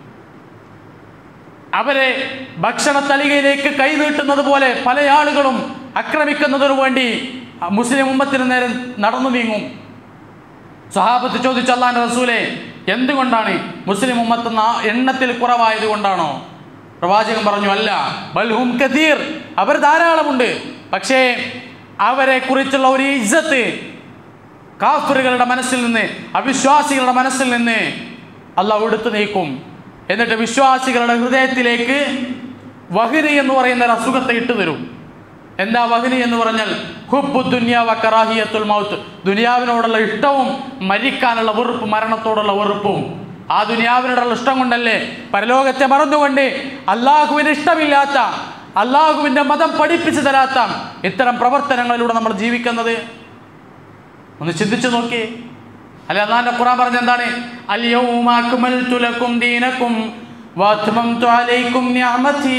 അവരെ ഭക്ഷണ തലികയിലേക്ക് കൈനീട്ടുന്നത് പോലെ പല ആളുകളും ആക്രമിക്കുന്നതിനു വേണ്ടി ആ മുസ്ലിം ഉമ്മത്തിന് നേരെ നടന്നു നീങ്ങും സഹാബത്ത് ചോദിച്ചു അള്ളാന്റെ റസൂലെ എന്തുകൊണ്ടാണ് മുസ്ലിം ഉമ്മത്ത് നാ- എണ്ണത്തിൽ കുറവായത് കൊണ്ടാണോ പ്രവാചകൻ പറഞ്ഞു അല്ല ബൽഹും കതീർ അവർ ധാരാളമുണ്ട് പക്ഷേ അവരെ കുറിച്ചുള്ള ഒരു ഇജ്ജത്ത് കാഫറുകളുടെ മനസ്സിൽ നിന്ന് അവിശ്വാസികളുടെ മനസ്സിൽ നിന്ന് അള്ളാഹ് എടുത്തു നീക്കും എന്നിട്ട് വിശ്വാസികളുടെ ഹൃദയത്തിലേക്ക് വഹിരി എന്ന് പറയുന്ന ഒരു അസുഖത്തെ ഇട്ടു തരും എന്താ വഹിനി എന്ന് പറഞ്ഞാൽ ഹുബു ദുനിയാവ കറാഹിയത്തുൽ മൗത്ത് ദുനിയാവിനോടുള്ള ഇഷ്ടവും മരിക്കാനുള്ള വെറുപ്പ് മരണത്തോടുള്ള വെറുപ്പും ആ ദുനിയാവിനോടുള്ള ഇഷ്ടം കൊണ്ടല്ലേ പരലോകത്തെ മറന്നുകൊണ്ട് അള്ളാഹുവിന് ഇഷ്ടമില്ലാത്ത അള്ളാഹുവിൻ്റെ മതം പഠിപ്പിച്ചു തരാത്ത ഇത്തരം പ്രവർത്തനങ്ങളിലൂടെ നമ്മൾ ജീവിക്കുന്നത് ഒന്ന് ചിന്തിച്ചു നോക്കി അല്ല അള്ളാന്റെ ഖുറാൻ പറഞ്ഞ എന്താണ് അൽയൗമ അക്മൽതു ലക്കും ദീനക്കും വഅത്മംതു അലൈക്കും നിഅമതി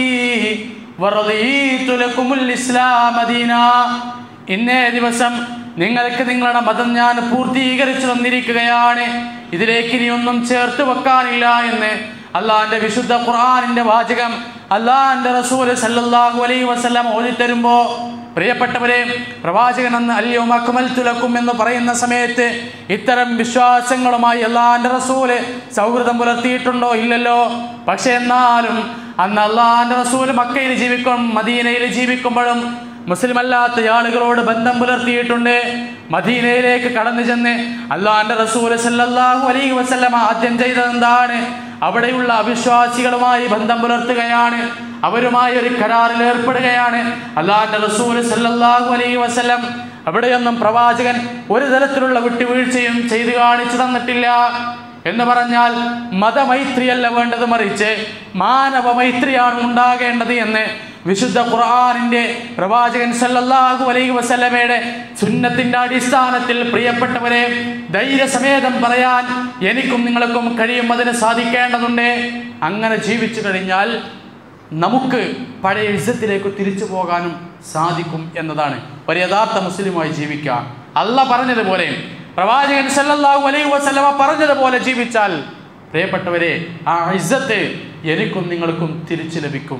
വറദീതു ലക്കുമുൽ ഇസ്ലാമ ദീനാ ഇന്നേ ദിവസം നിങ്ങൾക്ക് നിങ്ങളുടെ മതം ഞാൻ പൂർത്തീകരിച്ചു തന്നിരിക്കുകയാണ് ഇതിലേക്ക് ഇനിയൊന്നും ചേർത്ത് വെക്കാനില്ല എന്ന് അള്ളാഹിന്റെ വിശുദ്ധ ഖുർആനിന്റെ വാചകം അള്ളാഹിന്റെ റസൂൽ സല്ലല്ലാഹു അലൈഹി വസല്ലം ഓതി തരുമ്പോൾ പ്രിയപ്പെട്ടവരെ പ്രവാചകൻ അന്ന് അല്യോം അക്മൽ തുലക്കും എന്ന് പറയുന്ന സമയത്ത് ഇത്തരം വിശ്വാസങ്ങളുമായി അള്ളാഹിന്റെ റസൂല് സൗഹൃദം പുലർത്തിയിട്ടുണ്ടോ ഇല്ലല്ലോ പക്ഷെ എന്നാലും അന്ന് അള്ളാഹിന്റെ റസൂല് മക്കയിൽ ജീവിക്കും മദീനയിൽ ജീവിക്കുമ്പോഴും മുസ്ലിം അല്ലാത്ത ആളുകളോട് ബന്ധം പുലർത്തിയിട്ടുണ്ട് മദീനയിലേക്ക് കടന്നു ചെന്ന് അള്ളാഹിന്റെ റസൂല് സല്ലല്ലാഹു അലൈഹി വസല്ലമ ആദ്യം ചെയ്തത് എന്താണ് അവിടെയുള്ള അവിശ്വാസികളുമായി ബന്ധം പുലർത്തുകയാണ് അവരുമായി ഒരു കരാറിൽ ഏർപ്പെടുകയാണ് അള്ളാഹിന്റെ റസൂൽ സല്ലല്ലാഹു അലൈഹി വസല്ലം അവിടെയൊന്നും പ്രവാചകൻ ഒരു തരത്തിലുള്ള വിട്ടുവീഴ്ചയും ചെയ്തു കാണിച്ചു തന്നിട്ടില്ല എന്ന് പറഞ്ഞാൽ മതമൈത്രിയല്ല വേണ്ടത് മറിച്ച് മാനവ മൈത്രിയാണ് ഉണ്ടാകേണ്ടത് എന്ന് വിശുദ്ധ ഖുർആാനിന്റെ പ്രവാചകൻ സല്ലല്ലാഹു അലൈഹി വസല്ലമയുടെ സുന്നത്തിന്റെ അടിസ്ഥാനത്തിൽ പ്രിയപ്പെട്ടവരെ ധൈര്യസമേതം പറയാൻ എനിക്കും നിങ്ങൾക്കും കഴിയും അതിന് സാധിക്കേണ്ടതുണ്ട് അങ്ങനെ ജീവിച്ചു കഴിഞ്ഞാൽ നമുക്ക് പഴയ ഇസ്സത്തിലേക്ക് തിരിച്ചു പോകാനും സാധിക്കും എന്നതാണ് ഒരു യഥാർത്ഥ മുസ്ലിമായി ജീവിക്കുക അല്ല പറഞ്ഞതുപോലെ പ്രവാചകൻ സല്ലല്ലാഹു അലൈഹി വസല്ലമ പറഞ്ഞതുപോലെ ജീവിച്ചാൽ പ്രിയപ്പെട്ടവരെ ആ ഇസ്സത്ത് എനിക്കും നിങ്ങൾക്കും തിരിച്ചു ലഭിക്കും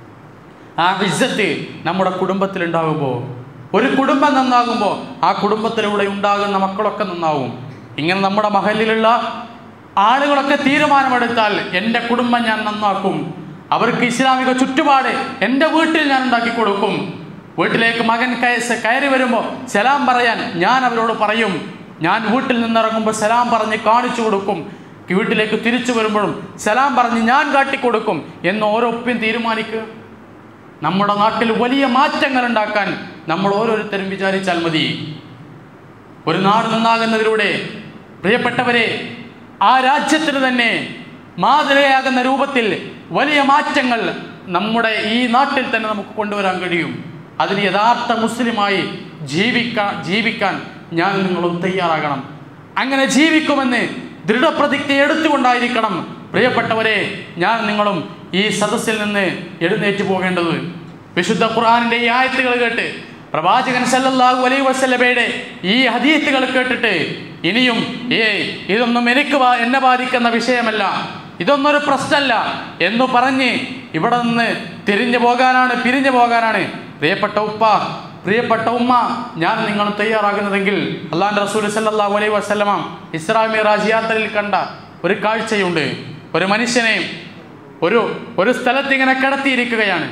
ആ ഇസ്സത്ത് നമ്മുടെ കുടുംബത്തിൽ ഉണ്ടാകുമ്പോൾ ഒരു കുടുംബം നന്നാകുമ്പോൾ ആ കുടുംബത്തിലൂടെ ഉണ്ടാകുന്ന മക്കളൊക്കെ നന്നാവും ഇങ്ങനെ നമ്മുടെ മഹലിലുള്ള ആളുകളൊക്കെ തീരുമാനമെടുത്താൽ എൻ്റെ കുടുംബം ഞാൻ നന്നാക്കും അവർക്ക് ഇസ്ലാമിക ചുറ്റുപാട് എൻ്റെ വീട്ടിൽ ഞാൻ ഉണ്ടാക്കി കൊടുക്കും വീട്ടിലേക്ക് മകൻ കയ- കയറി വരുമ്പോൾ സലാം പറയാൻ ഞാൻ അവരോട് പറയും ഞാൻ വീട്ടിൽ നിന്നിറങ്ങുമ്പോൾ സലാം പറഞ്ഞ് കാണിച്ചു കൊടുക്കും വീട്ടിലേക്ക് തിരിച്ചു വരുമ്പോഴും സലാം പറഞ്ഞ് ഞാൻ കാട്ടിക്കൊടുക്കും എന്ന് ഓരോപ്പം തീരുമാനിക്കുക നമ്മുടെ നാട്ടിൽ വലിയ മാറ്റങ്ങൾ ഉണ്ടാക്കാൻ നമ്മൾ ഓരോരുത്തരും വിചാരിച്ചാൽ മതി ഒരു നാട് നന്നാകുന്നതിലൂടെ പ്രിയപ്പെട്ടവരെ ആ രാജ്യത്തിന് തന്നെ മാതൃകയാകുന്ന രൂപത്തിൽ വലിയ മാറ്റങ്ങൾ നമ്മുടെ ഈ നാട്ടിൽ തന്നെ നമുക്ക് കൊണ്ടുവരാൻ കഴിയും അതിന് യഥാർത്ഥ മുസ്ലിമായി ജീവിക്കാൻ ജീവിക്കാൻ ഞാൻ നിങ്ങളും തയ്യാറാകണം അങ്ങനെ ജീവിക്കുമെന്ന് ദൃഢപ്രതിജ്ഞ എടുത്തുകൊണ്ടായിരിക്കണം പ്രിയപ്പെട്ടവരെ ഞാൻ നിങ്ങളും ഈ സദസ്സിൽ നിന്ന് എഴുന്നേറ്റ് പോകേണ്ടത് വിശുദ്ധ ഖുർആാനിൻ്റെ ഈ ആയത്തുകൾ കേട്ട് പ്രവാചകൻ സല്ലല്ലാഹു അലൈഹി വസല്ലമയുടെ ഈ ഹദീത്തുകൾ കേട്ടിട്ട് ഇനിയും ഏ ഇതൊന്നും എനിക്ക് ബാ- എന്നെ ബാധിക്കുന്ന വിഷയമല്ല ഇതൊന്നൊരു പ്രശ്നമല്ല എന്ന് പറഞ്ഞ് ഇവിടെ നിന്ന് തിരിഞ്ഞു പോകാനാണ് പിരിഞ്ഞു പോകാനാണ് പ്രിയപ്പെട്ട ഉപ്പ പ്രിയപ്പെട്ട ഉമ്മ ഞാൻ നിങ്ങൾ തയ്യാറാകുന്നതെങ്കിൽ അള്ളാഹ് റസൂൽ സല്ലല്ലാഹു അലൈഹി വസല്ലമ ഇസ്രാ മിറാജ് യാത്രയിൽ കണ്ട ഒരു കാഴ്ചയുണ്ട് ഒരു മനുഷ്യനെ ഒരു ഒരു സ്ഥലത്ത് ഇങ്ങനെ കിടത്തിയിരിക്കുകയാണ്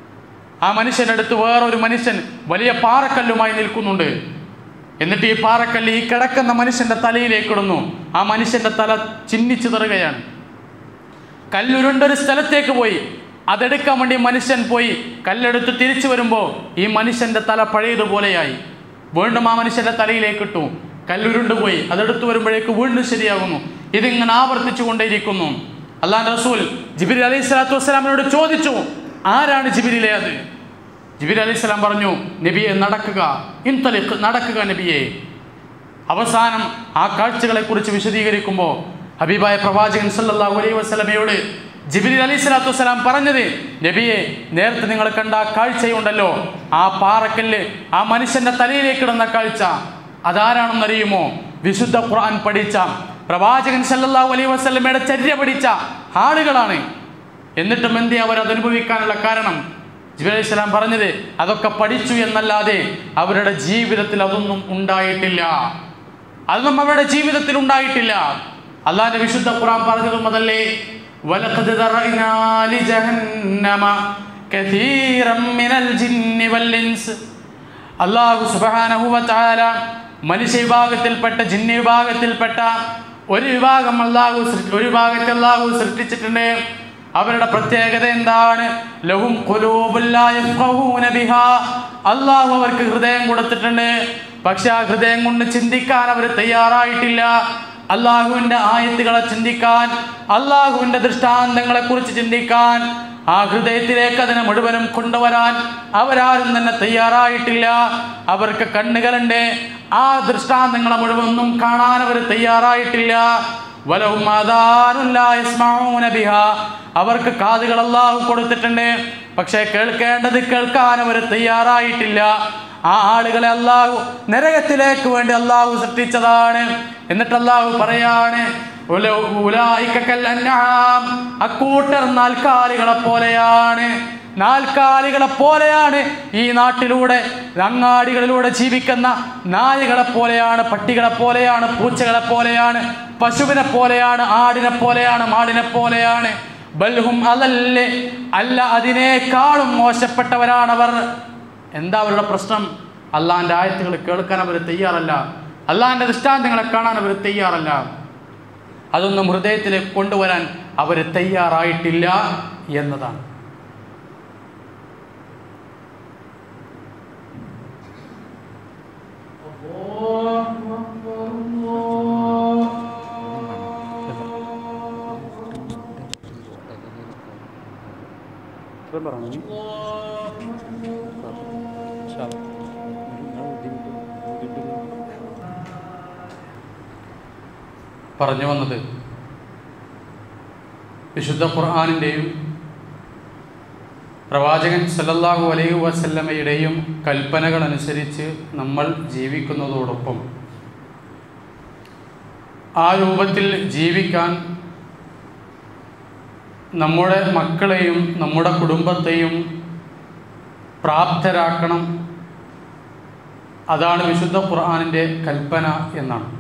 ആ മനുഷ്യനടുത്ത് വേറൊരു മനുഷ്യൻ വലിയ പാറക്കല്ലുമായി നിൽക്കുന്നുണ്ട് എന്നിട്ട് ഈ പാറക്കല്ല് ഈ കിടക്കുന്ന മനുഷ്യന്റെ തലയിലേക്ക് ഇടുന്നു ആ മനുഷ്യന്റെ തല ചിന്നിച്ചു തറുകയാണ് കല്ലുരുണ്ടൊരു സ്ഥലത്തേക്ക് പോയി അതെടുക്കാൻ വേണ്ടി മനുഷ്യൻ പോയി കല്ലെടുത്ത് തിരിച്ചു വരുമ്പോൾ ഈ മനുഷ്യന്റെ തല പഴയതുപോലെയായി വീണ്ടും ആ മനുഷ്യന്റെ തലയിലേക്ക് ഇട്ടു കല്ലുരുണ്ട് പോയി അതെടുത്തു വരുമ്പോഴേക്ക് വീണ്ടും ശരിയാകുന്നു ഇതിങ്ങനെ ആവർത്തിച്ചു കൊണ്ടേയിരിക്കുന്നു അള്ളാൻ റസൂൽ ജിബിരി അലൈഹി സ്വലാത്തു വസ്സലാമിനോട് ചോദിച്ചു ആരാണ് ജിബിരിലെ അത് ജിബിരി അലൈഹി സ്വലാം പറഞ്ഞു നബിയെ നടക്കുക ഇൻതലിഖ് നടക്കുക നബിയെ അവസാനം ആ കാഴ്ചകളെ കുറിച്ച് വിശദീകരിക്കുമ്പോൾ ഹബീബായ പ്രവാചകൻ സല്ലല്ലാഹു അലൈഹി വസല്ലമയോട് ജിബിരി അലൈഹി സ്വലാത്തു വസ്സലാം പറഞ്ഞത് നബിയെ നേരത്തെ നിങ്ങൾ കണ്ട ആ കാഴ്ചയുണ്ടല്ലോ ആ പാറക്കല്ല് ആ മനുഷ്യന്റെ തലയിലേക്ക് ഇടുന്ന കാഴ്ച അതാരാണെന്നറിയുമോ വിശുദ്ധ ഖുർആൻ പഠിച്ച പ്രവാചകൻ സല്ലല്ലാഹു അലൈഹി വസല്ലമയുടെ ചര്യ പഠിച്ച ആളുകളാണ് എന്നിട്ടും എന്തേ അവർ അത് അനുഭവിക്കാനുള്ള കാരണം ജിബിലി അലൈഹി സ്വലാം പറഞ്ഞത് അതൊക്കെ പഠിച്ചു എന്നല്ലാതെ അവരുടെ ജീവിതത്തിൽ അതൊന്നും ഉണ്ടായിട്ടില്ല അതൊന്നും അവരുടെ ജീവിതത്തിൽ ഉണ്ടായിട്ടില്ല അള്ളാന്റെ വിശുദ്ധ ഖുർആൻ പറഞ്ഞതും അതല്ലേ വലഖദ് ദറഅനാ ലിജഹന്നമ കസീറം മിനൽ ജിന്നി വൽ ഇൻസ് അള്ളാഹു സുബ്ഹാനഹു വ തആല മനുഷ്യ വിഭാഗത്തിൽപ്പെട്ട ജിന്നി വിഭാഗത്തിൽപ്പെട്ട ഒരു വിഭാഗം അള്ളാഹു സൃഷ്ടി- ഒരു വിഭാഗത്തെ അള്ളാഹു സൃഷ്ടിച്ചിട്ടുണ്ട് അവരുടെ പ്രത്യേകത എന്താണ് ലഹും ഖുലൂബുൻ ലാ യഫ്ഖഹൂന ബിഹാ അള്ളാഹു അവർക്ക് ഹൃദയം കൊടുത്തിട്ടുണ്ട് പക്ഷെ ആ ഹൃദയം കൊണ്ട് ചിന്തിക്കാൻ അവർ തയ്യാറായിട്ടില്ല അള്ളാഹുവിൻ്റെ ആയത്തുകളെ ചിന്തിക്കാൻ അള്ളാഹുവിൻ്റെ ദൃഷ്ടാന്തങ്ങളെ കുറിച്ച് ചിന്തിക്കാൻ ആ ഹൃദയത്തിലേക്ക് അതിനെ മുഴുവനും കൊണ്ടുവരാൻ അവരാരും തന്നെ തയ്യാറായിട്ടില്ല അവർക്ക് കണ്ണുകളുണ്ട് ആ ദൃഷ്ടാന്തങ്ങളെ മുഴുവനും കാണാൻ അവർ തയ്യാറായിട്ടില്ല വലഹും ആദാനുൻ ലാ യസ്മഊന ബിഹാ. അവർക്ക് കാതുകൾ അള്ളാഹു കൊടുത്തിട്ടുണ്ട് പക്ഷേ കേൾക്കേണ്ടത് കേൾക്കാൻ അവർ തയ്യാറായിട്ടില്ല ആ ആളുകളെ അള്ളാഹു നരകത്തിലേക്ക് വേണ്ടി അള്ളാഹു സൃഷ്ടിച്ചതാണ് എന്നിട്ട് അള്ളാഹു പറയാണ് ഉല- ഉലായിക കൽ അൻആം. അക്കൂട്ടർ നാൽക്കാലികളെ പോലെയാണ് നാൽക്കാലികളെ പോലെയാണ് ഈ നാട്ടിലൂടെ അങ്ങാടികളിലൂടെ ജീവിക്കുന്ന നായകളെ പോലെയാണ് പട്ടികളെ പോലെയാണ് പൂച്ചകളെ പോലെയാണ് പശുവിനെ പോലെയാണ് ആടിനെ പോലെയാണ് മാടിനെ പോലെയാണ് ബൽഹും അതല്ലേ അല്ല അതിനേക്കാളും മോശപ്പെട്ടവരാണവർ എന്താ അവരുടെ പ്രശ്നം അള്ളാഹിൻ്റെ ആയത്തുകൾ കേൾക്കാൻ അവർ തയ്യാറല്ല അള്ളാഹിൻ്റെ ദൃഷ്ടാന്തങ്ങളെ കാണാൻ അവർ തയ്യാറല്ല അതൊന്നും ഹൃദയത്തിലേക്ക് കൊണ്ടുവരാൻ അവർ തയ്യാറായിട്ടില്ല എന്നതാണ് പറഞ്ഞു വന്നത് വിശുദ്ധ ഖുർആാനിൻ്റെയും പ്രവാചകൻ സല്ലല്ലാഹു അലൈഹി വസല്ലമയുടെയും കൽപ്പനകൾ അനുസരിച്ച് നമ്മൾ ജീവിക്കുന്നതോടൊപ്പം ആ രൂപത്തിൽ ജീവിക്കാൻ നമ്മുടെ മക്കളെയും നമ്മുടെ കുടുംബത്തെയും പ്രാപ്തരാക്കണം അതാണ് വിശുദ്ധ ഖുർആാനിൻ്റെ കൽപ്പന എന്നാണ്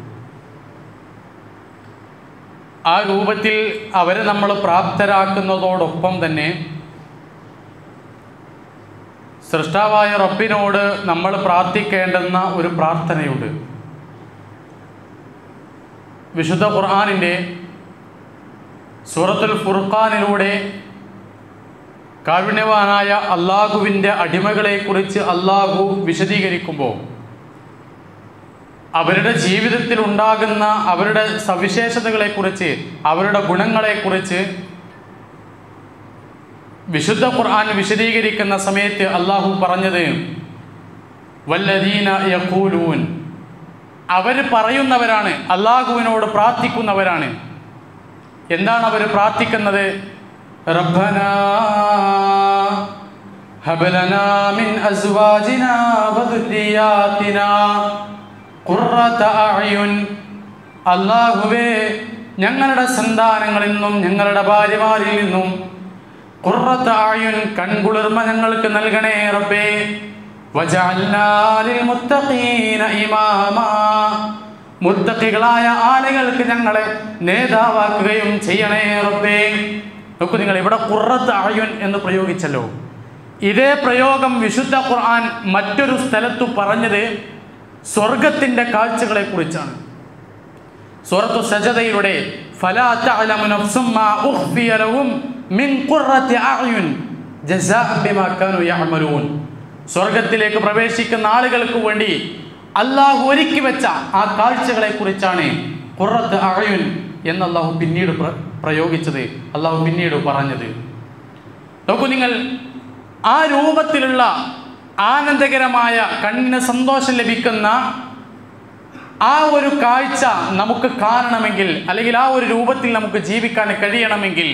ആ രൂപത്തിൽ അവരെ നമ്മൾ പ്രാപ്തരാക്കുന്നതോടൊപ്പം തന്നെ സൃഷ്ടാവായ റബ്ബിനോട് നമ്മൾ പ്രാർത്ഥിക്കേണ്ടുന്ന ഒരു പ്രാർത്ഥനയുണ്ട് വിശുദ്ധ ഖുർആാനിൻ്റെ സൂറത്തുൽ ഫുർഖാനിലൂടെ കാരുണ്യവാനായ അള്ളാഹുവിൻ്റെ അടിമകളെക്കുറിച്ച് അള്ളാഹു വിശദീകരിക്കുമ്പോൾ അവരുടെ ജീവിതത്തിൽ ഉണ്ടാകുന്ന അവരുടെ സവിശേഷതകളെക്കുറിച്ച് അവരുടെ ഗുണങ്ങളെക്കുറിച്ച് വിശുദ്ധ ഖുർആൻ വിശദീകരിക്കുന്ന സമയത്ത് അള്ളാഹു പറഞ്ഞത് വല്ലദീന യഖൂലൂൻ അവർ പറയുന്നവരാണ് അള്ളാഹുവിനോട് പ്രാർത്ഥിക്കുന്നവരാണ് എന്താണ് അവർ പ്രാർത്ഥിക്കുന്നത് റബ്ബന ഹബലനാ മിൻ അസ്വാജിനാ വദുരിയാതിനാ ഖുർറത അഅയുൻ അല്ലാഹുവേ ഞങ്ങളുടെ സന്താനങ്ങളിൽ നിന്നും ഞങ്ങളുടെ ഭാര്യമാരിൽ നിന്നും ഖുർറത അഅയുൻ കൺകുളിർമ ഞങ്ങൾക്ക് നൽകണേ റബ്ബേ വജഅൽനാ ലിൽ മുത്തഖീന ഇമാമാ മുത്തഖികളായ ആളുകൾക്ക് ഞങ്ങളെ നേതാവാക്കുകയും ചെയ്യണേ റബ്ബേ നോക്കൂ നിങ്ങൾ ഇവിടെ ഖുർറത്ത് അഅയുൻ എന്ന് പ്രയോഗിച്ചല്ലോ ഇതേ പ്രയോഗം വിശുദ്ധ ഖുർആൻ മറ്റൊരു സ്ഥലത്തു പറഞ്ഞത് സ്വർഗത്തിൻ്റെ കാഴ്ചകളെ കുറിച്ചാണ് സൂറത്തു സജദയിലൂടെ ഫലാ തഅലമു നഫ്സും മാ ഉഖ്ഫിയ ലഹും മിൻ ഖുർറത്തി അഅയുൻ ജസാഅൻ ബിമാ കാനൂ യഅമലൂൻ സ്വർഗത്തിലേക്ക് പ്രവേശിക്കുന്ന ആളുകൾക്ക് വേണ്ടി അള്ളാഹു ഒരുക്കി വെച്ച ആ കാഴ്ചകളെ കുറിച്ചാണ് ഖുർറത്ത് അഅയുൻ എന്ന് അള്ളാഹു പിന്നീട് പ്ര- പ്രയോഗിച്ചത് അള്ളാഹു പിന്നീട് പറഞ്ഞത് നോക്കൂ നിങ്ങൾ ആ രൂപത്തിലുള്ള ആനന്ദകരമായ കണ്ണിന് സന്തോഷം ലഭിക്കുന്ന ആ ഒരു കാഴ്ച നമുക്ക് കാണണമെങ്കിൽ അല്ലെങ്കിൽ ആ ഒരു രൂപത്തിൽ നമുക്ക് ജീവിക്കാൻ കഴിയണമെങ്കിൽ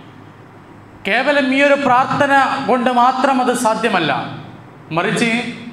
കേവലം ഈ ഒരു പ്രാർത്ഥന കൊണ്ട് മാത്രം അത് സാധ്യമല്ല മറിച്ച്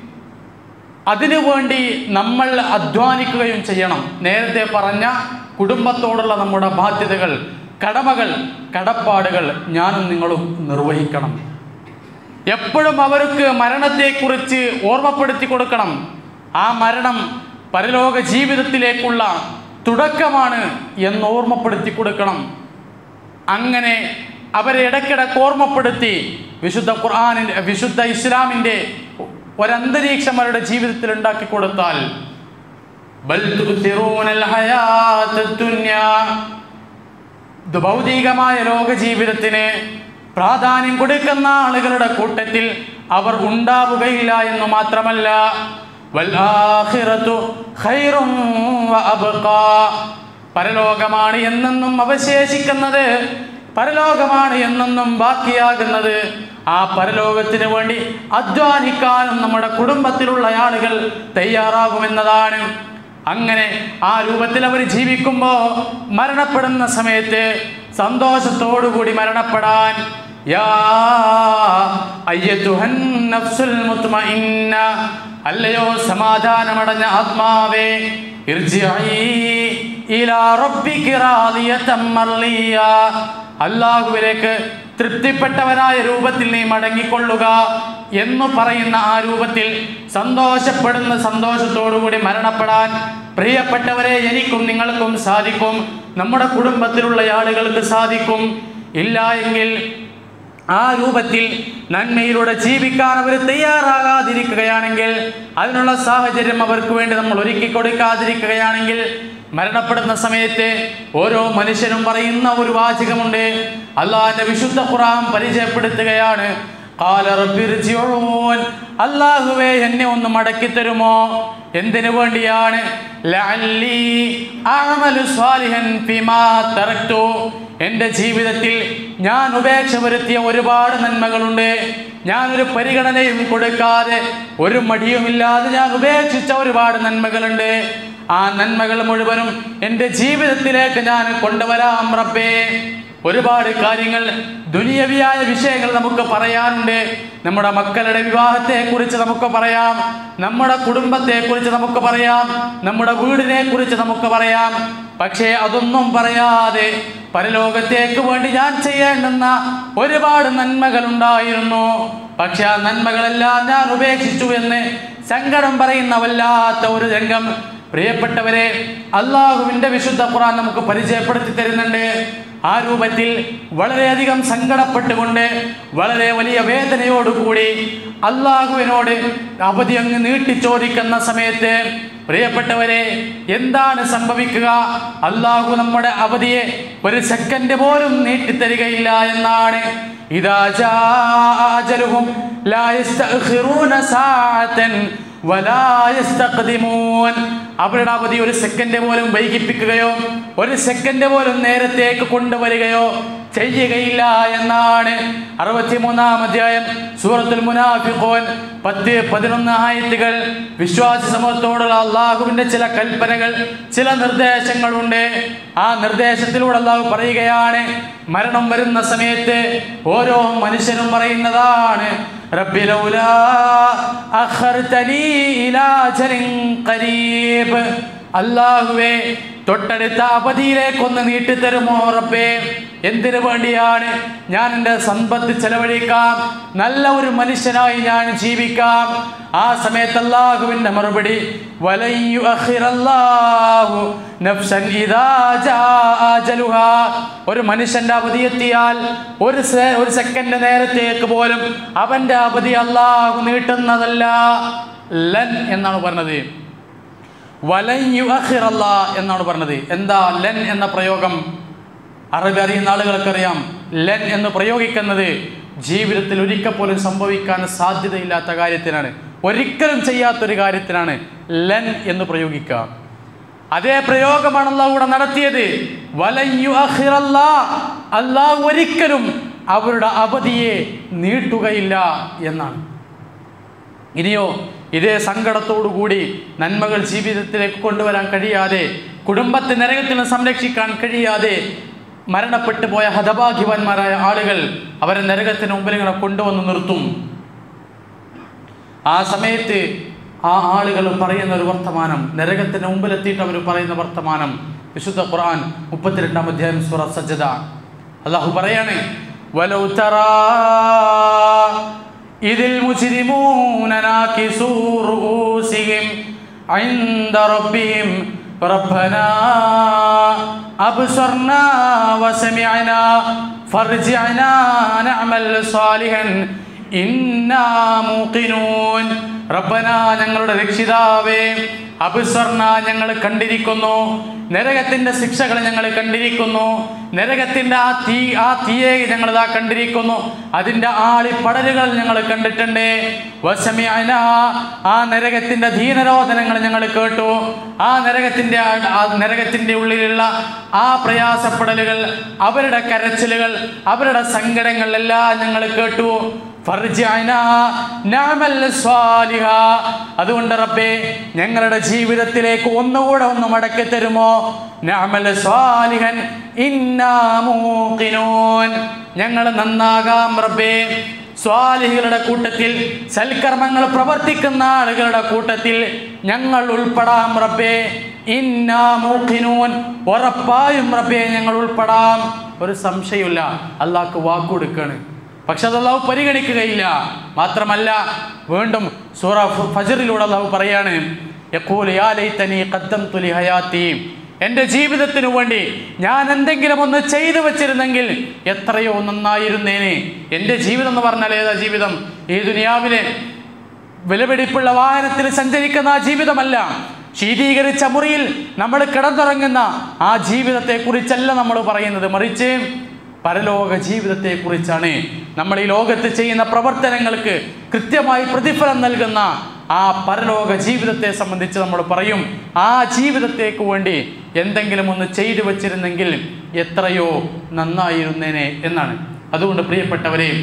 അതിനു വേണ്ടി നമ്മൾ അധ്വാനിക്കുകയും ചെയ്യണം നേരത്തെ പറഞ്ഞ കുടുംബത്തോടുള്ള നമ്മുടെ ബാധ്യതകൾ കടമകൾ കടപ്പാടുകൾ ഞാനും നിങ്ങളും നിർവഹിക്കണം എപ്പോഴും അവർക്ക് മരണത്തെക്കുറിച്ച് ഓർമ്മപ്പെടുത്തി കൊടുക്കണം ആ മരണം പരലോക ജീവിതത്തിലേക്കുള്ള തുടക്കമാണ് എന്ന് ഓർമ്മപ്പെടുത്തി കൊടുക്കണം അങ്ങനെ അവരെ ഇടയ്ക്കിടയ്ക്ക് ഓർമ്മപ്പെടുത്തി വിശുദ്ധ ഖുർആാനിൻ്റെ വിശുദ്ധ ഇസ്ലാമിൻ്റെ ഒരന്തരീക്ഷം അവരുടെ ജീവിതത്തിൽ ഉണ്ടാക്കി കൊടുത്താൽ ബൽ തു'തിറൂനൽ ഹയാത്തദ് ദുനിയാ ഇത് ഭൗതികമായ ലോക ജീവിതത്തിന് പ്രാധാന്യം കൊടുക്കുന്ന ആളുകളുടെ കൂട്ടത്തിൽ അവർ ഉണ്ടാവുകയില്ല എന്ന് മാത്രമല്ല വൽ ആഖിറത്തു ഖൈറും വ അബ്ഖാ. പരലോകമാണ് എന്നെന്നും അവശേഷിക്കുന്നത് പരലോകമാണ് എന്നെന്നും ബാക്കിയാകുന്നത് ആ പരലോകത്തിന് വേണ്ടി അധ്വാനിക്കാനും നമ്മുടെ കുടുംബത്തിലുള്ള ആളുകൾ തയ്യാറാകുമെന്നതാണ് അങ്ങനെ ആ രൂപത്തിൽ അവർ ജീവിക്കുമ്പോൾ മരണപ്പെടുന്ന സമയത്ത് സന്തോഷത്തോടുകൂടി മരണപ്പെടാൻ യാ അയ്യത്തുഹൻ നഫ്സുൽ മുത്മഇന്ന അല്ലയോ സമാധാനമടഞ്ഞ ആത്മാവേ ഇർജിഇ ഇലാ റബ്ബിക റാദിയതൻ മർളിയ അല്ലാഹുവിലേക്ക് തൃപ്തിപ്പെട്ടവനായ രൂപത്തിൽ നീ മടങ്ങിക്കൊള്ളുക എന്ന് പറയുന്ന ആ രൂപത്തിൽ സന്തോഷപ്പെടുന്ന സന്തോഷത്തോടുകൂടി മരണപ്പെടാൻ പ്രിയപ്പെട്ടവരെ എനിക്കും നിങ്ങൾക്കും സാധിക്കും നമ്മുടെ കുടുംബത്തിലുള്ള ആളുകൾക്ക് സാധിക്കും ഇല്ല എങ്കിൽ ആ രൂപത്തിൽ നന്മയിലൂടെ ജീവിക്കാൻ അവർ തയ്യാറാകാതിരിക്കുകയാണെങ്കിൽ അതിനുള്ള സാഹചര്യം അവർക്ക് വേണ്ടി നമ്മൾ ഒരുക്കി കൊടുക്കാതിരിക്കുകയാണെങ്കിൽ മരണപ്പെടുന്ന സമയത്ത് ഓരോ മനുഷ്യനും പറയുന്ന ഒരു വാചകമുണ്ട് അള്ളാഹിന്റെ വിശുദ്ധ ഖുറാൻ പരിചയപ്പെടുത്തുകയാണ് "ഖാല റബ്ബി ഇർജിഊൻ." അല്ലാഹുവേ എന്നെ ഒന്ന് മടക്കി തരുമോ എന്തിനു വേണ്ടിയാണ് ലഅല്ലി അഅമലു സ്വാലിഹൻ ഫീമാ തറക്തു എൻ്റെ ജീവിതത്തിൽ ഞാൻ ഉപേക്ഷ വരുത്തിയ ഒരുപാട് നന്മകളുണ്ട് ഞാനൊരു പരിഗണനയും കൊടുക്കാതെ ഒരു മടിയുമില്ലാതെ ഞാൻ ഉപേക്ഷിച്ച ഒരുപാട് നന്മകളുണ്ട് ആ നന്മകൾ മുഴുവനും എൻ്റെ ജീവിതത്തിലേക്ക് ഞാൻ കൊണ്ടുവരാം റബ്ബേ ഒരുപാട് കാര്യങ്ങൾ ദുനിയവിയായ വിഷയങ്ങൾ നമുക്ക് പറയാനുണ്ട് നമ്മുടെ മക്കളുടെ വിവാഹത്തെ കുറിച്ച് നമുക്ക് പറയാം നമ്മുടെ കുടുംബത്തെ കുറിച്ച് നമുക്ക് പറയാം നമ്മുടെ വീടിനെ കുറിച്ച് നമുക്ക് പറയാം പക്ഷേ അതൊന്നും പറയാതെ പരലോകത്തേക്ക് വേണ്ടി ഞാൻ ചെയ്യേണ്ടുന്ന ഒരുപാട് നന്മകൾ ഉണ്ടായിരുന്നു പക്ഷെ ആ നന്മകളെല്ലാം ഞാൻ ഉപേക്ഷിച്ചു എന്ന് സങ്കടം പറയുന്ന വല്ലാത്ത ഒരു രംഗം പ്രിയപ്പെട്ടവരെ അള്ളാഹുവിന്റെ വിശുദ്ധ ഖുർആൻ നമുക്ക് പരിചയപ്പെടുത്തി തരുന്നുണ്ട് ആ രൂപത്തിൽ വളരെയധികം സങ്കടപ്പെട്ടുകൊണ്ട് വളരെ വലിയ വേദനയോടുകൂടി അള്ളാഹുവിനോട് അവധി അങ്ങ് നീട്ടി ചോദിക്കുന്ന സമയത്ത് പ്രിയപ്പെട്ടവരെ എന്താണ് സംഭവിക്കുക അള്ളാഹു നമ്മുടെ അവധിയെ ഒരു സെക്കൻഡ് പോലും നീട്ടിത്തരികയില്ല എന്നാണ് ഇതാ ജാഅ അജലുഹും ലാ യസ്തഅഖിറൂന സാഅതൻ വലാ യസ്തഖ്ദിമൂൻ അവരുടെ അവധി ഒരു സെക്കൻഡ് പോലും വൈകിപ്പിക്കുകയോ ഒരു സെക്കൻഡ് പോലും നേരത്തേക്ക് കൊണ്ടുവരികയോ ചെയ്യുകയില്ല എന്നാണ് അറുപത്തിമൂന്നാം അധ്യായം സൂറത്തുൽ മുനാഫിഖൂൻ പത്ത് പതിനൊന്ന് ആയത്തുകൾ വിശ്വാസ സമൂഹത്തോടുള്ള അള്ളാഹുവിന്റെ ചില കൽപ്പനകൾ ചില നിർദ്ദേശങ്ങളുണ്ട് ആ നിർദ്ദേശത്തിലൂടെ അള്ളാഹു പറയുകയാണ് മരണം വരുന്ന സമയത്ത് ഓരോ മനുഷ്യനും പറയുന്നതാണ് റബ്ബി ലൗലാ അഖർതനീ ഇലാ അജലിൻ ഖരീബ് അല്ലാഹുവേ തൊട്ടടുത്ത അവധിയിലേക്കൊന്ന് നീട്ടിത്തരുമോ റബ്ബേ എന്തിനു വേണ്ടിയാണ് ഞാൻ എൻ്റെ സമ്പത്ത് ചെലവഴിക്കാം നല്ല ഒരു മനുഷ്യനായി ഞാൻ ജീവിക്കാം ആ സമയത്ത് അല്ലാഹുവിൻ്റെ മറുപടി വലൻ യുഅഖിറല്ലാഹു നഫ്സൻ ഇദാ ജാഅ അജലുഹാ ഒരു മനുഷ്യന്റെ അവധി എത്തിയാൽ ഒരു സെ- ഒരു സെക്കൻഡ് നേരത്തേക്ക് പോലും അവന്റെ അവധി അല്ലാഹു നീട്ടുന്നതല്ല ലൻ എന്നാണ് പറഞ്ഞത് വലൻ യുഅഖിറല്ല എന്നാണ് പറഞ്ഞത് എന്താ ലൻ എന്ന പ്രയോഗം അറബി അറിയുന്ന ആളുകൾക്കറിയാം ലൻ എന്ന് പ്രയോഗിക്കുന്നത് ജീവിതത്തിൽ ഒരിക്കൽ പോലും സംഭവിക്കാൻ സാധ്യതയില്ലാത്ത കാര്യത്തിനാണ് ഒരിക്കലും ചെയ്യാത്തൊരു കാര്യത്തിനാണ് ലൻ എന്ന് പ്രയോഗിക്കുക അതേ പ്രയോഗമാണ് അള്ളാഹു ഇവിടെ നടത്തിയത് വലൻ യുഅഖിറല്ല. അള്ളാഹു ഒരിക്കലും അവരുടെ അവധിയെ നീട്ടുകയില്ല എന്നാണ് ഇനിയോ ഇതേ സങ്കടത്തോടുകൂടി നന്മകൾ ജീവിതത്തിലേക്ക് കൊണ്ടുവരാൻ കഴിയാതെ കുടുംബത്തെ നരകത്തിൽ നിന്ന് സംരക്ഷിക്കാൻ കഴിയാതെ മരണപ്പെട്ടു പോയ ഹതഭാഗ്യവാന്മാരായ ആളുകൾ അവരെ നരകത്തിന് മുമ്പിൽ ഇങ്ങനെ കൊണ്ടുവന്ന് നിർത്തും ആ സമയത്ത് ആ ആളുകൾ പറയുന്ന ഒരു വർത്തമാനം നരകത്തിന് മുമ്പിലെത്തിയിട്ട് അവർ പറയുന്ന വർത്തമാനം വിശുദ്ധ ഖുർആൻ മുപ്പത്തിരണ്ടാം അധ്യായം സൂറ സജ്ജദ അള്ളാഹു പറയാണ് വലൗ തറാ ഇതിൽ മുജ്രിമൂന നാകിസൂ റൂസിഹിം عند ربهم ربنا أبصرنا وسمعنا فارجعنا نعمل صالحا ഇന്നാ മൂക്കിനൂൻ റബ്ബന ഞങ്ങളുടെ രക്ഷിതാവേ അബുസ്വർണ ഞങ്ങൾ കണ്ടിരിക്കുന്നു നരകത്തിന്റെ ശിക്ഷകൾ ഞങ്ങൾ കണ്ടിരിക്കുന്നു നരകത്തിന്റെ ആ തീ ആ തീയെ ഞങ്ങൾ ഇതാ കണ്ടിരിക്കുന്നു അതിന്റെ ആളിപ്പടലുകൾ ഞങ്ങൾ കണ്ടിട്ടുണ്ട് വസമിഅന ആ നരകത്തിന്റെ ധീനരോധനങ്ങൾ ഞങ്ങൾ കേട്ടു ആ നരകത്തിന്റെ ആ- ആ നരകത്തിന്റെ ഉള്ളിലുള്ള ആ പ്രയാസപ്പെടലുകൾ അവരുടെ കരച്ചിലുകൾ അവരുടെ സങ്കടങ്ങളെല്ലാം ഞങ്ങൾ കേട്ടു ഫർജിഅനാ നഅമൽ സ്വാലിഹ. അതുകൊണ്ട് റബ്ബേ ഞങ്ങളുടെ ജീവിതത്തിലേക്ക് ഒന്നുകൂടെ ഒന്ന് മടക്കി തരുമോ നഅമൽ സ്വാലിഹൻ ഇന്നാ മൂഖിനൂൻ ഞങ്ങൾ നന്നാകാം റബ്ബേ സ്വാലിഹികളുടെ കൂട്ടത്തിൽ സൽക്കർമ്മങ്ങൾ പ്രവർത്തിക്കുന്ന ആളുകളുടെ കൂട്ടത്തിൽ ഞങ്ങൾ ഉൾപ്പെടാം റബ്ബേ ഇന്നാ മൂഖിനൂൻ ഉറപ്പായും റബ്ബേ ഞങ്ങൾ ഉൾപ്പെടാം ഒരു സംശയമില്ല അള്ളാഹ്ക്ക് വാക്കുകൊടുക്കാണ് പക്ഷെ അത് അള്ളാഹു പരിഗണിക്കുകയില്ല മാത്രമല്ല വീണ്ടും സൂറ ഫ- ഫജറിലൂടെ അള്ളാഹു പറയാണ് യഖൂലു യാ ലൈതനി ഖദ്ദംതു ലി ഹയാത്തി എൻ്റെ ജീവിതത്തിനു വേണ്ടി ഞാൻ എന്തെങ്കിലും ഒന്ന് ചെയ്തു വെച്ചിരുന്നെങ്കിൽ എത്രയോ നന്നായിരുന്നേനെ എൻ്റെ ജീവിതം എന്ന് പറഞ്ഞാൽ ഏതാ ജീവിതം ഈ ദുനിയാവിലെ വിലപിടിപ്പുള്ള വാഹനത്തിൽ സഞ്ചരിക്കുന്ന ആ ജീവിതമല്ല ശീതീകരിച്ച മുറിയിൽ നമ്മൾ കിടന്നുറങ്ങുന്ന ആ ജീവിതത്തെ കുറിച്ചല്ല നമ്മൾ പറയുന്നത് മറിച്ച് പരലോക ജീവിതത്തെ കുറിച്ചാണ് നമ്മൾ ഈ ലോകത്ത് ചെയ്യുന്ന പ്രവർത്തനങ്ങൾക്ക് കൃത്യമായി പ്രതിഫലം നൽകുന്ന ആ പരലോക ജീവിതത്തെ സംബന്ധിച്ച് നമ്മൾ പറയും ആ ജീവിതത്തേക്ക് വേണ്ടി എന്തെങ്കിലും ഒന്ന് ചെയ്തു വച്ചിരുന്നെങ്കിൽ എത്രയോ നന്നായിരുന്നേനെ എന്നാണ് അതുകൊണ്ട് പ്രിയപ്പെട്ടവരെ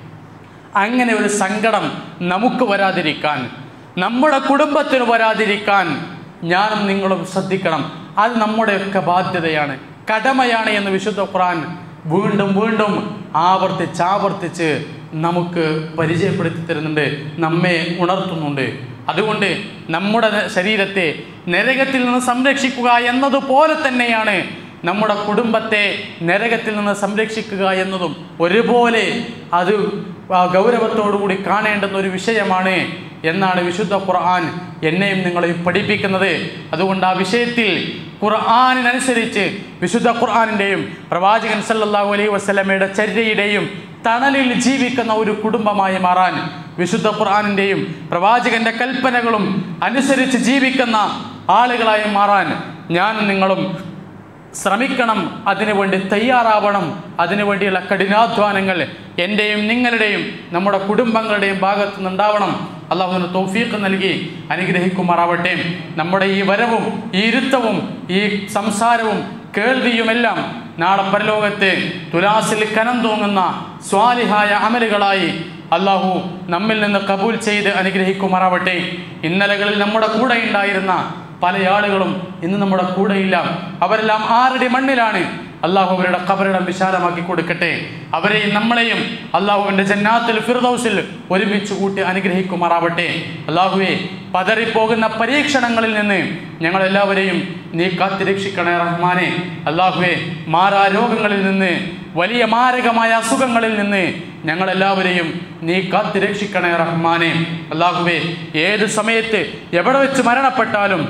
അങ്ങനെ ഒരു സങ്കടം നമുക്ക് വരാതിരിക്കാൻ നമ്മുടെ കുടുംബത്തിന് വരാതിരിക്കാൻ ഞാനും നിങ്ങളും ശ്രദ്ധിക്കണം അത് നമ്മുടെയൊക്കെ ബാധ്യതയാണ് കടമയാണ് എന്ന് വിശുദ്ധ ഖുർആൻ വീണ്ടും വീണ്ടും ആവർത്തിച്ച് ആവർത്തിച്ച് നമുക്ക് പരിചയപ്പെടുത്തി തരുന്നുണ്ട് നമ്മെ ഉണർത്തുന്നുണ്ട് അതുകൊണ്ട് നമ്മുടെ ശരീരത്തെ നരകത്തിൽ നിന്ന് സംരക്ഷിക്കുക എന്നതുപോലെ തന്നെയാണ് നമ്മുടെ കുടുംബത്തെ നരകത്തിൽ നിന്ന് സംരക്ഷിക്കുക എന്നതും ഒരുപോലെ അത് ആ ഗൗരവത്തോടുകൂടി കാണേണ്ടുന്ന ഒരു വിഷയമാണ് എന്നാണ് വിശുദ്ധ ഖുർആൻ എന്നെയും നിങ്ങളെയും പഠിപ്പിക്കുന്നത് അതുകൊണ്ട് ആ വിഷയത്തിൽ ഖുർആാനിനനുസരിച്ച് വിശുദ്ധ ഖുർആാനിൻ്റെയും പ്രവാചകൻ സല്ലല്ലാഹു അലൈഹി വസല്ലമയുടെ ചര്യയുടെയും തണലിൽ ജീവിക്കുന്ന ഒരു കുടുംബമായി മാറാൻ വിശുദ്ധ ഖുർആാനിൻ്റെയും പ്രവാചകന്റെ കൽപ്പനകളും അനുസരിച്ച് ജീവിക്കുന്ന ആളുകളായി മാറാൻ ഞാനും നിങ്ങളും ശ്രമിക്കണം അതിനുവേണ്ടി തയ്യാറാവണം അതിനുവേണ്ടിയുള്ള കഠിനാധ്വാനങ്ങൾ എൻ്റെയും നിങ്ങളുടെയും നമ്മുടെ കുടുംബങ്ങളുടെയും ഭാഗത്തു നിന്നുണ്ടാവണം അള്ളാഹുവിന് തൗഫീഖ് നൽകി അനുഗ്രഹിക്കുമാറാവട്ടെ നമ്മുടെ ഈ വരവും ഈ ഇരുത്തവും ഈ സംസാരവും കേൾവിയുമെല്ലാം നാളെ പരലോകത്ത് തുലാസിൽ കനം തൂങ്ങുന്ന സ്വാലിഹായ അമലുകളായി അള്ളാഹു നമ്മിൽ നിന്ന് കബൂൽ ചെയ്ത് അനുഗ്രഹിക്കുമാറാവട്ടെ ഇന്നലകളിൽ നമ്മുടെ കൂടെ ഉണ്ടായിരുന്ന പല ആളുകളും ഇന്ന് നമ്മുടെ കൂടെയില്ല അവരെല്ലാം ആരുടെ മണ്ണിലാണ് അള്ളാഹു അവരുടെ കബറിടം വിശാലമാക്കി കൊടുക്കട്ടെ അവരെയും നമ്മളെയും അള്ളാഹുവിൻ്റെ ജന്നാത്തിൽ ഫിർദൗസിൽ ഒരുമിച്ച് കൂട്ടി അനുഗ്രഹിക്കുമാറാവട്ടെ അള്ളാഹുവെ പതറിപ്പോകുന്ന പരീക്ഷണങ്ങളിൽ നിന്ന് ഞങ്ങളെല്ലാവരെയും നീ കാത്തിരക്ഷിക്കണേ റഹ്മാനെ അള്ളാഹുവെ മാറാ രോഗങ്ങളിൽ നിന്ന് വലിയ മാരകമായ അസുഖങ്ങളിൽ നിന്ന് ഞങ്ങളെല്ലാവരെയും നീ കാത്തിരക്ഷിക്കണേ റഹ്മാനെ അള്ളാഹുവെ ഏത് സമയത്ത് എവിടെ വെച്ച് മരണപ്പെട്ടാലും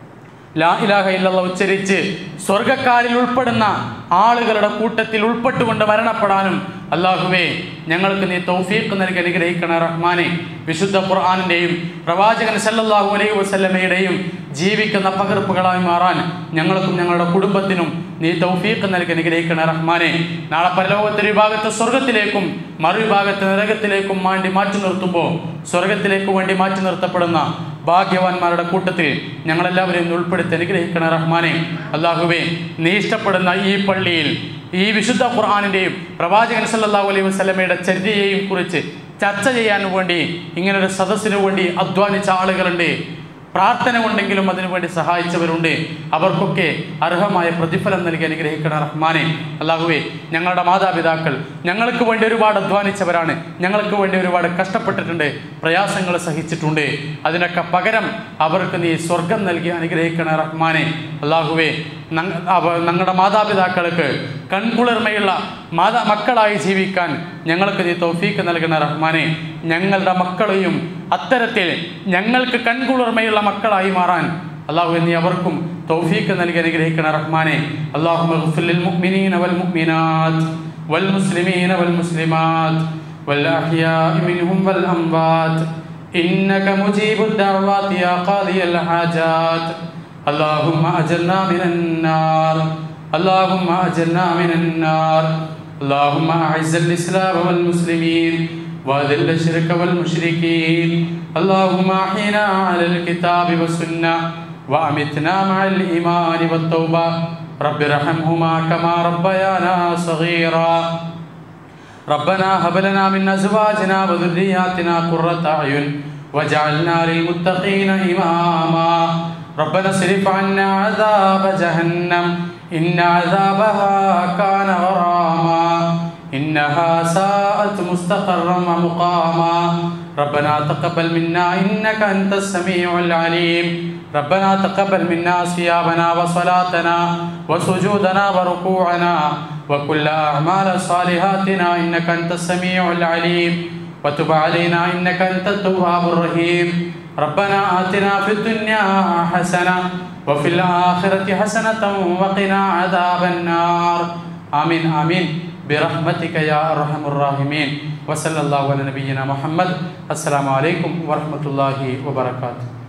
ലാ ഇലാഹ ഇല്ലല്ലാഹ് ഉച്ചരിച്ച് സ്വർഗക്കാരിൽ ഉൾപ്പെടുന്ന ആളുകളുടെ കൂട്ടത്തിൽ ഉൾപ്പെട്ടുകൊണ്ട് മരണപ്പെടാനും അള്ളാഹുവേ ഞങ്ങൾക്ക് നീ തൗഫീഖ് നൽകി അനുഗ്രഹിക്കണ റഹ്മാനെ വിശുദ്ധ ഖുർആാനിൻ്റെയും പ്രവാചകൻ സല്ലല്ലാഹു അലൈഹി വസല്ലമയുടെയും ജീവിക്കുന്ന പകർപ്പുകളായി മാറാൻ ഞങ്ങൾക്കും ഞങ്ങളുടെ കുടുംബത്തിനും നീ തൗഫീഖ് നൽകി അനുഗ്രഹിക്കണ റഹ്മാനെ നാളെ പരലോകത്തെ ഒരു ഭാഗത്ത് സ്വർഗത്തിലേക്കും മറുവിഭാഗത്ത് നരകത്തിലേക്കും വേണ്ടി മാറ്റി നിർത്തുമ്പോൾ സ്വർഗത്തിലേക്ക് വേണ്ടി മാറ്റി നിർത്തപ്പെടുന്ന ഭാഗ്യവാന്മാരുടെ കൂട്ടത്തിൽ ഞങ്ങളെല്ലാവരെയും ഒന്ന് ഉൾപ്പെടുത്തി അനുഗ്രഹിക്കണ റഹ്മാനെ അള്ളാഹുവേ നീ ഇഷ്ടപ്പെടുന്ന ഈ പള്ളിയിൽ ഈ വിശുദ്ധ ഖുർആാനിൻ്റെയും പ്രവാചകൻ സല്ലല്ലാഹു അലൈഹി വസല്ലമയുടെ ചര്യയെയും കുറിച്ച് ചർച്ച ചെയ്യാൻ വേണ്ടി ഇങ്ങനൊരു സദസ്സിന് വേണ്ടി അധ്വാനിച്ച ആളുകളുണ്ട് പ്രാർത്ഥന കൊണ്ടെങ്കിലും അതിനുവേണ്ടി സഹായിച്ചവരുണ്ട് അവർക്കൊക്കെ അർഹമായ പ്രതിഫലം നൽകി അനുഗ്രഹിക്കണ റഹ്മാനെ അല്ലാഹുവേ ഞങ്ങളുടെ മാതാപിതാക്കൾ ഞങ്ങൾക്ക് വേണ്ടി ഒരുപാട് അധ്വാനിച്ചവരാണ് ഞങ്ങൾക്ക് വേണ്ടി ഒരുപാട് കഷ്ടപ്പെട്ടിട്ടുണ്ട് പ്രയാസങ്ങൾ സഹിച്ചിട്ടുണ്ട് അതിനൊക്കെ പകരം അവർക്ക് നീ സ്വർഗം നൽകി അനുഗ്രഹിക്കണ റഹ്മാനെ അല്ലാഹുവേ നങ് അവ- ഞങ്ങളുടെ മാതാപിതാക്കൾക്ക് കൺകുളിർമയുള്ള മാതാ മക്കളായി ജീവിക്കാൻ ഞങ്ങൾക്ക് നീ തൗഫീക്ക് നൽകണ റഹ്മാനെ ഞങ്ങളുടെ മക്കളെയും അത്തരത്തിൽ ഞങ്ങൾക്ക് കൺകുളിർമയുള്ള മക്കളായി മാറാൻ അള്ളാഹു നീ അവർക്കും തൗഫീക്ക് നൽകി അനുഗ്രഹിക്കണ റഹ്മാനെ അള്ളാഹു മുഅ്മിനീന വൽ മുഅ്മിനാത്ത് വൽ മുസ്ലിമീന വൽ മുസ്ലിമാത്ത് والأحياء منهم والأموات إنك مجيب الدعوات يا قاضي الحاجات اللهم أجرنا من النار اللهم أجرنا من النار اللهم أعز الإسلام والمسلمين وأذل الشرك والمشركين اللهم أحينا على الكتاب والسنة وأمتنا مع الإيمان والتوبة رب ارحمهما كما ربيانا صغيرا ربنا هب لنا من ازواجنا وذرياتنا قرة اعين وجعلنا للمتقين اماما ربنا اصرف عنا عذاب جهنم ان عذابها كان غراما انها ساءت مستقرا ومقاما ربنا تقبل منا انك انت السميع العليم ربنا تقبل منا صيامنا وصلاتنا وسجودنا وركوعنا وكل أعمال صالحاتنا إنك أنت السميع العليم وتب علينا إنك أنت التواب الرحيم ربنا آتنا في الدنيا حسنة وفي الآخرة حسنة وقنا عذاب النار آمين آمين برحمتك يا أرحم الراحمين وصلى الله على نبينا محمد السلام عليكم ورحمة الله وبركاته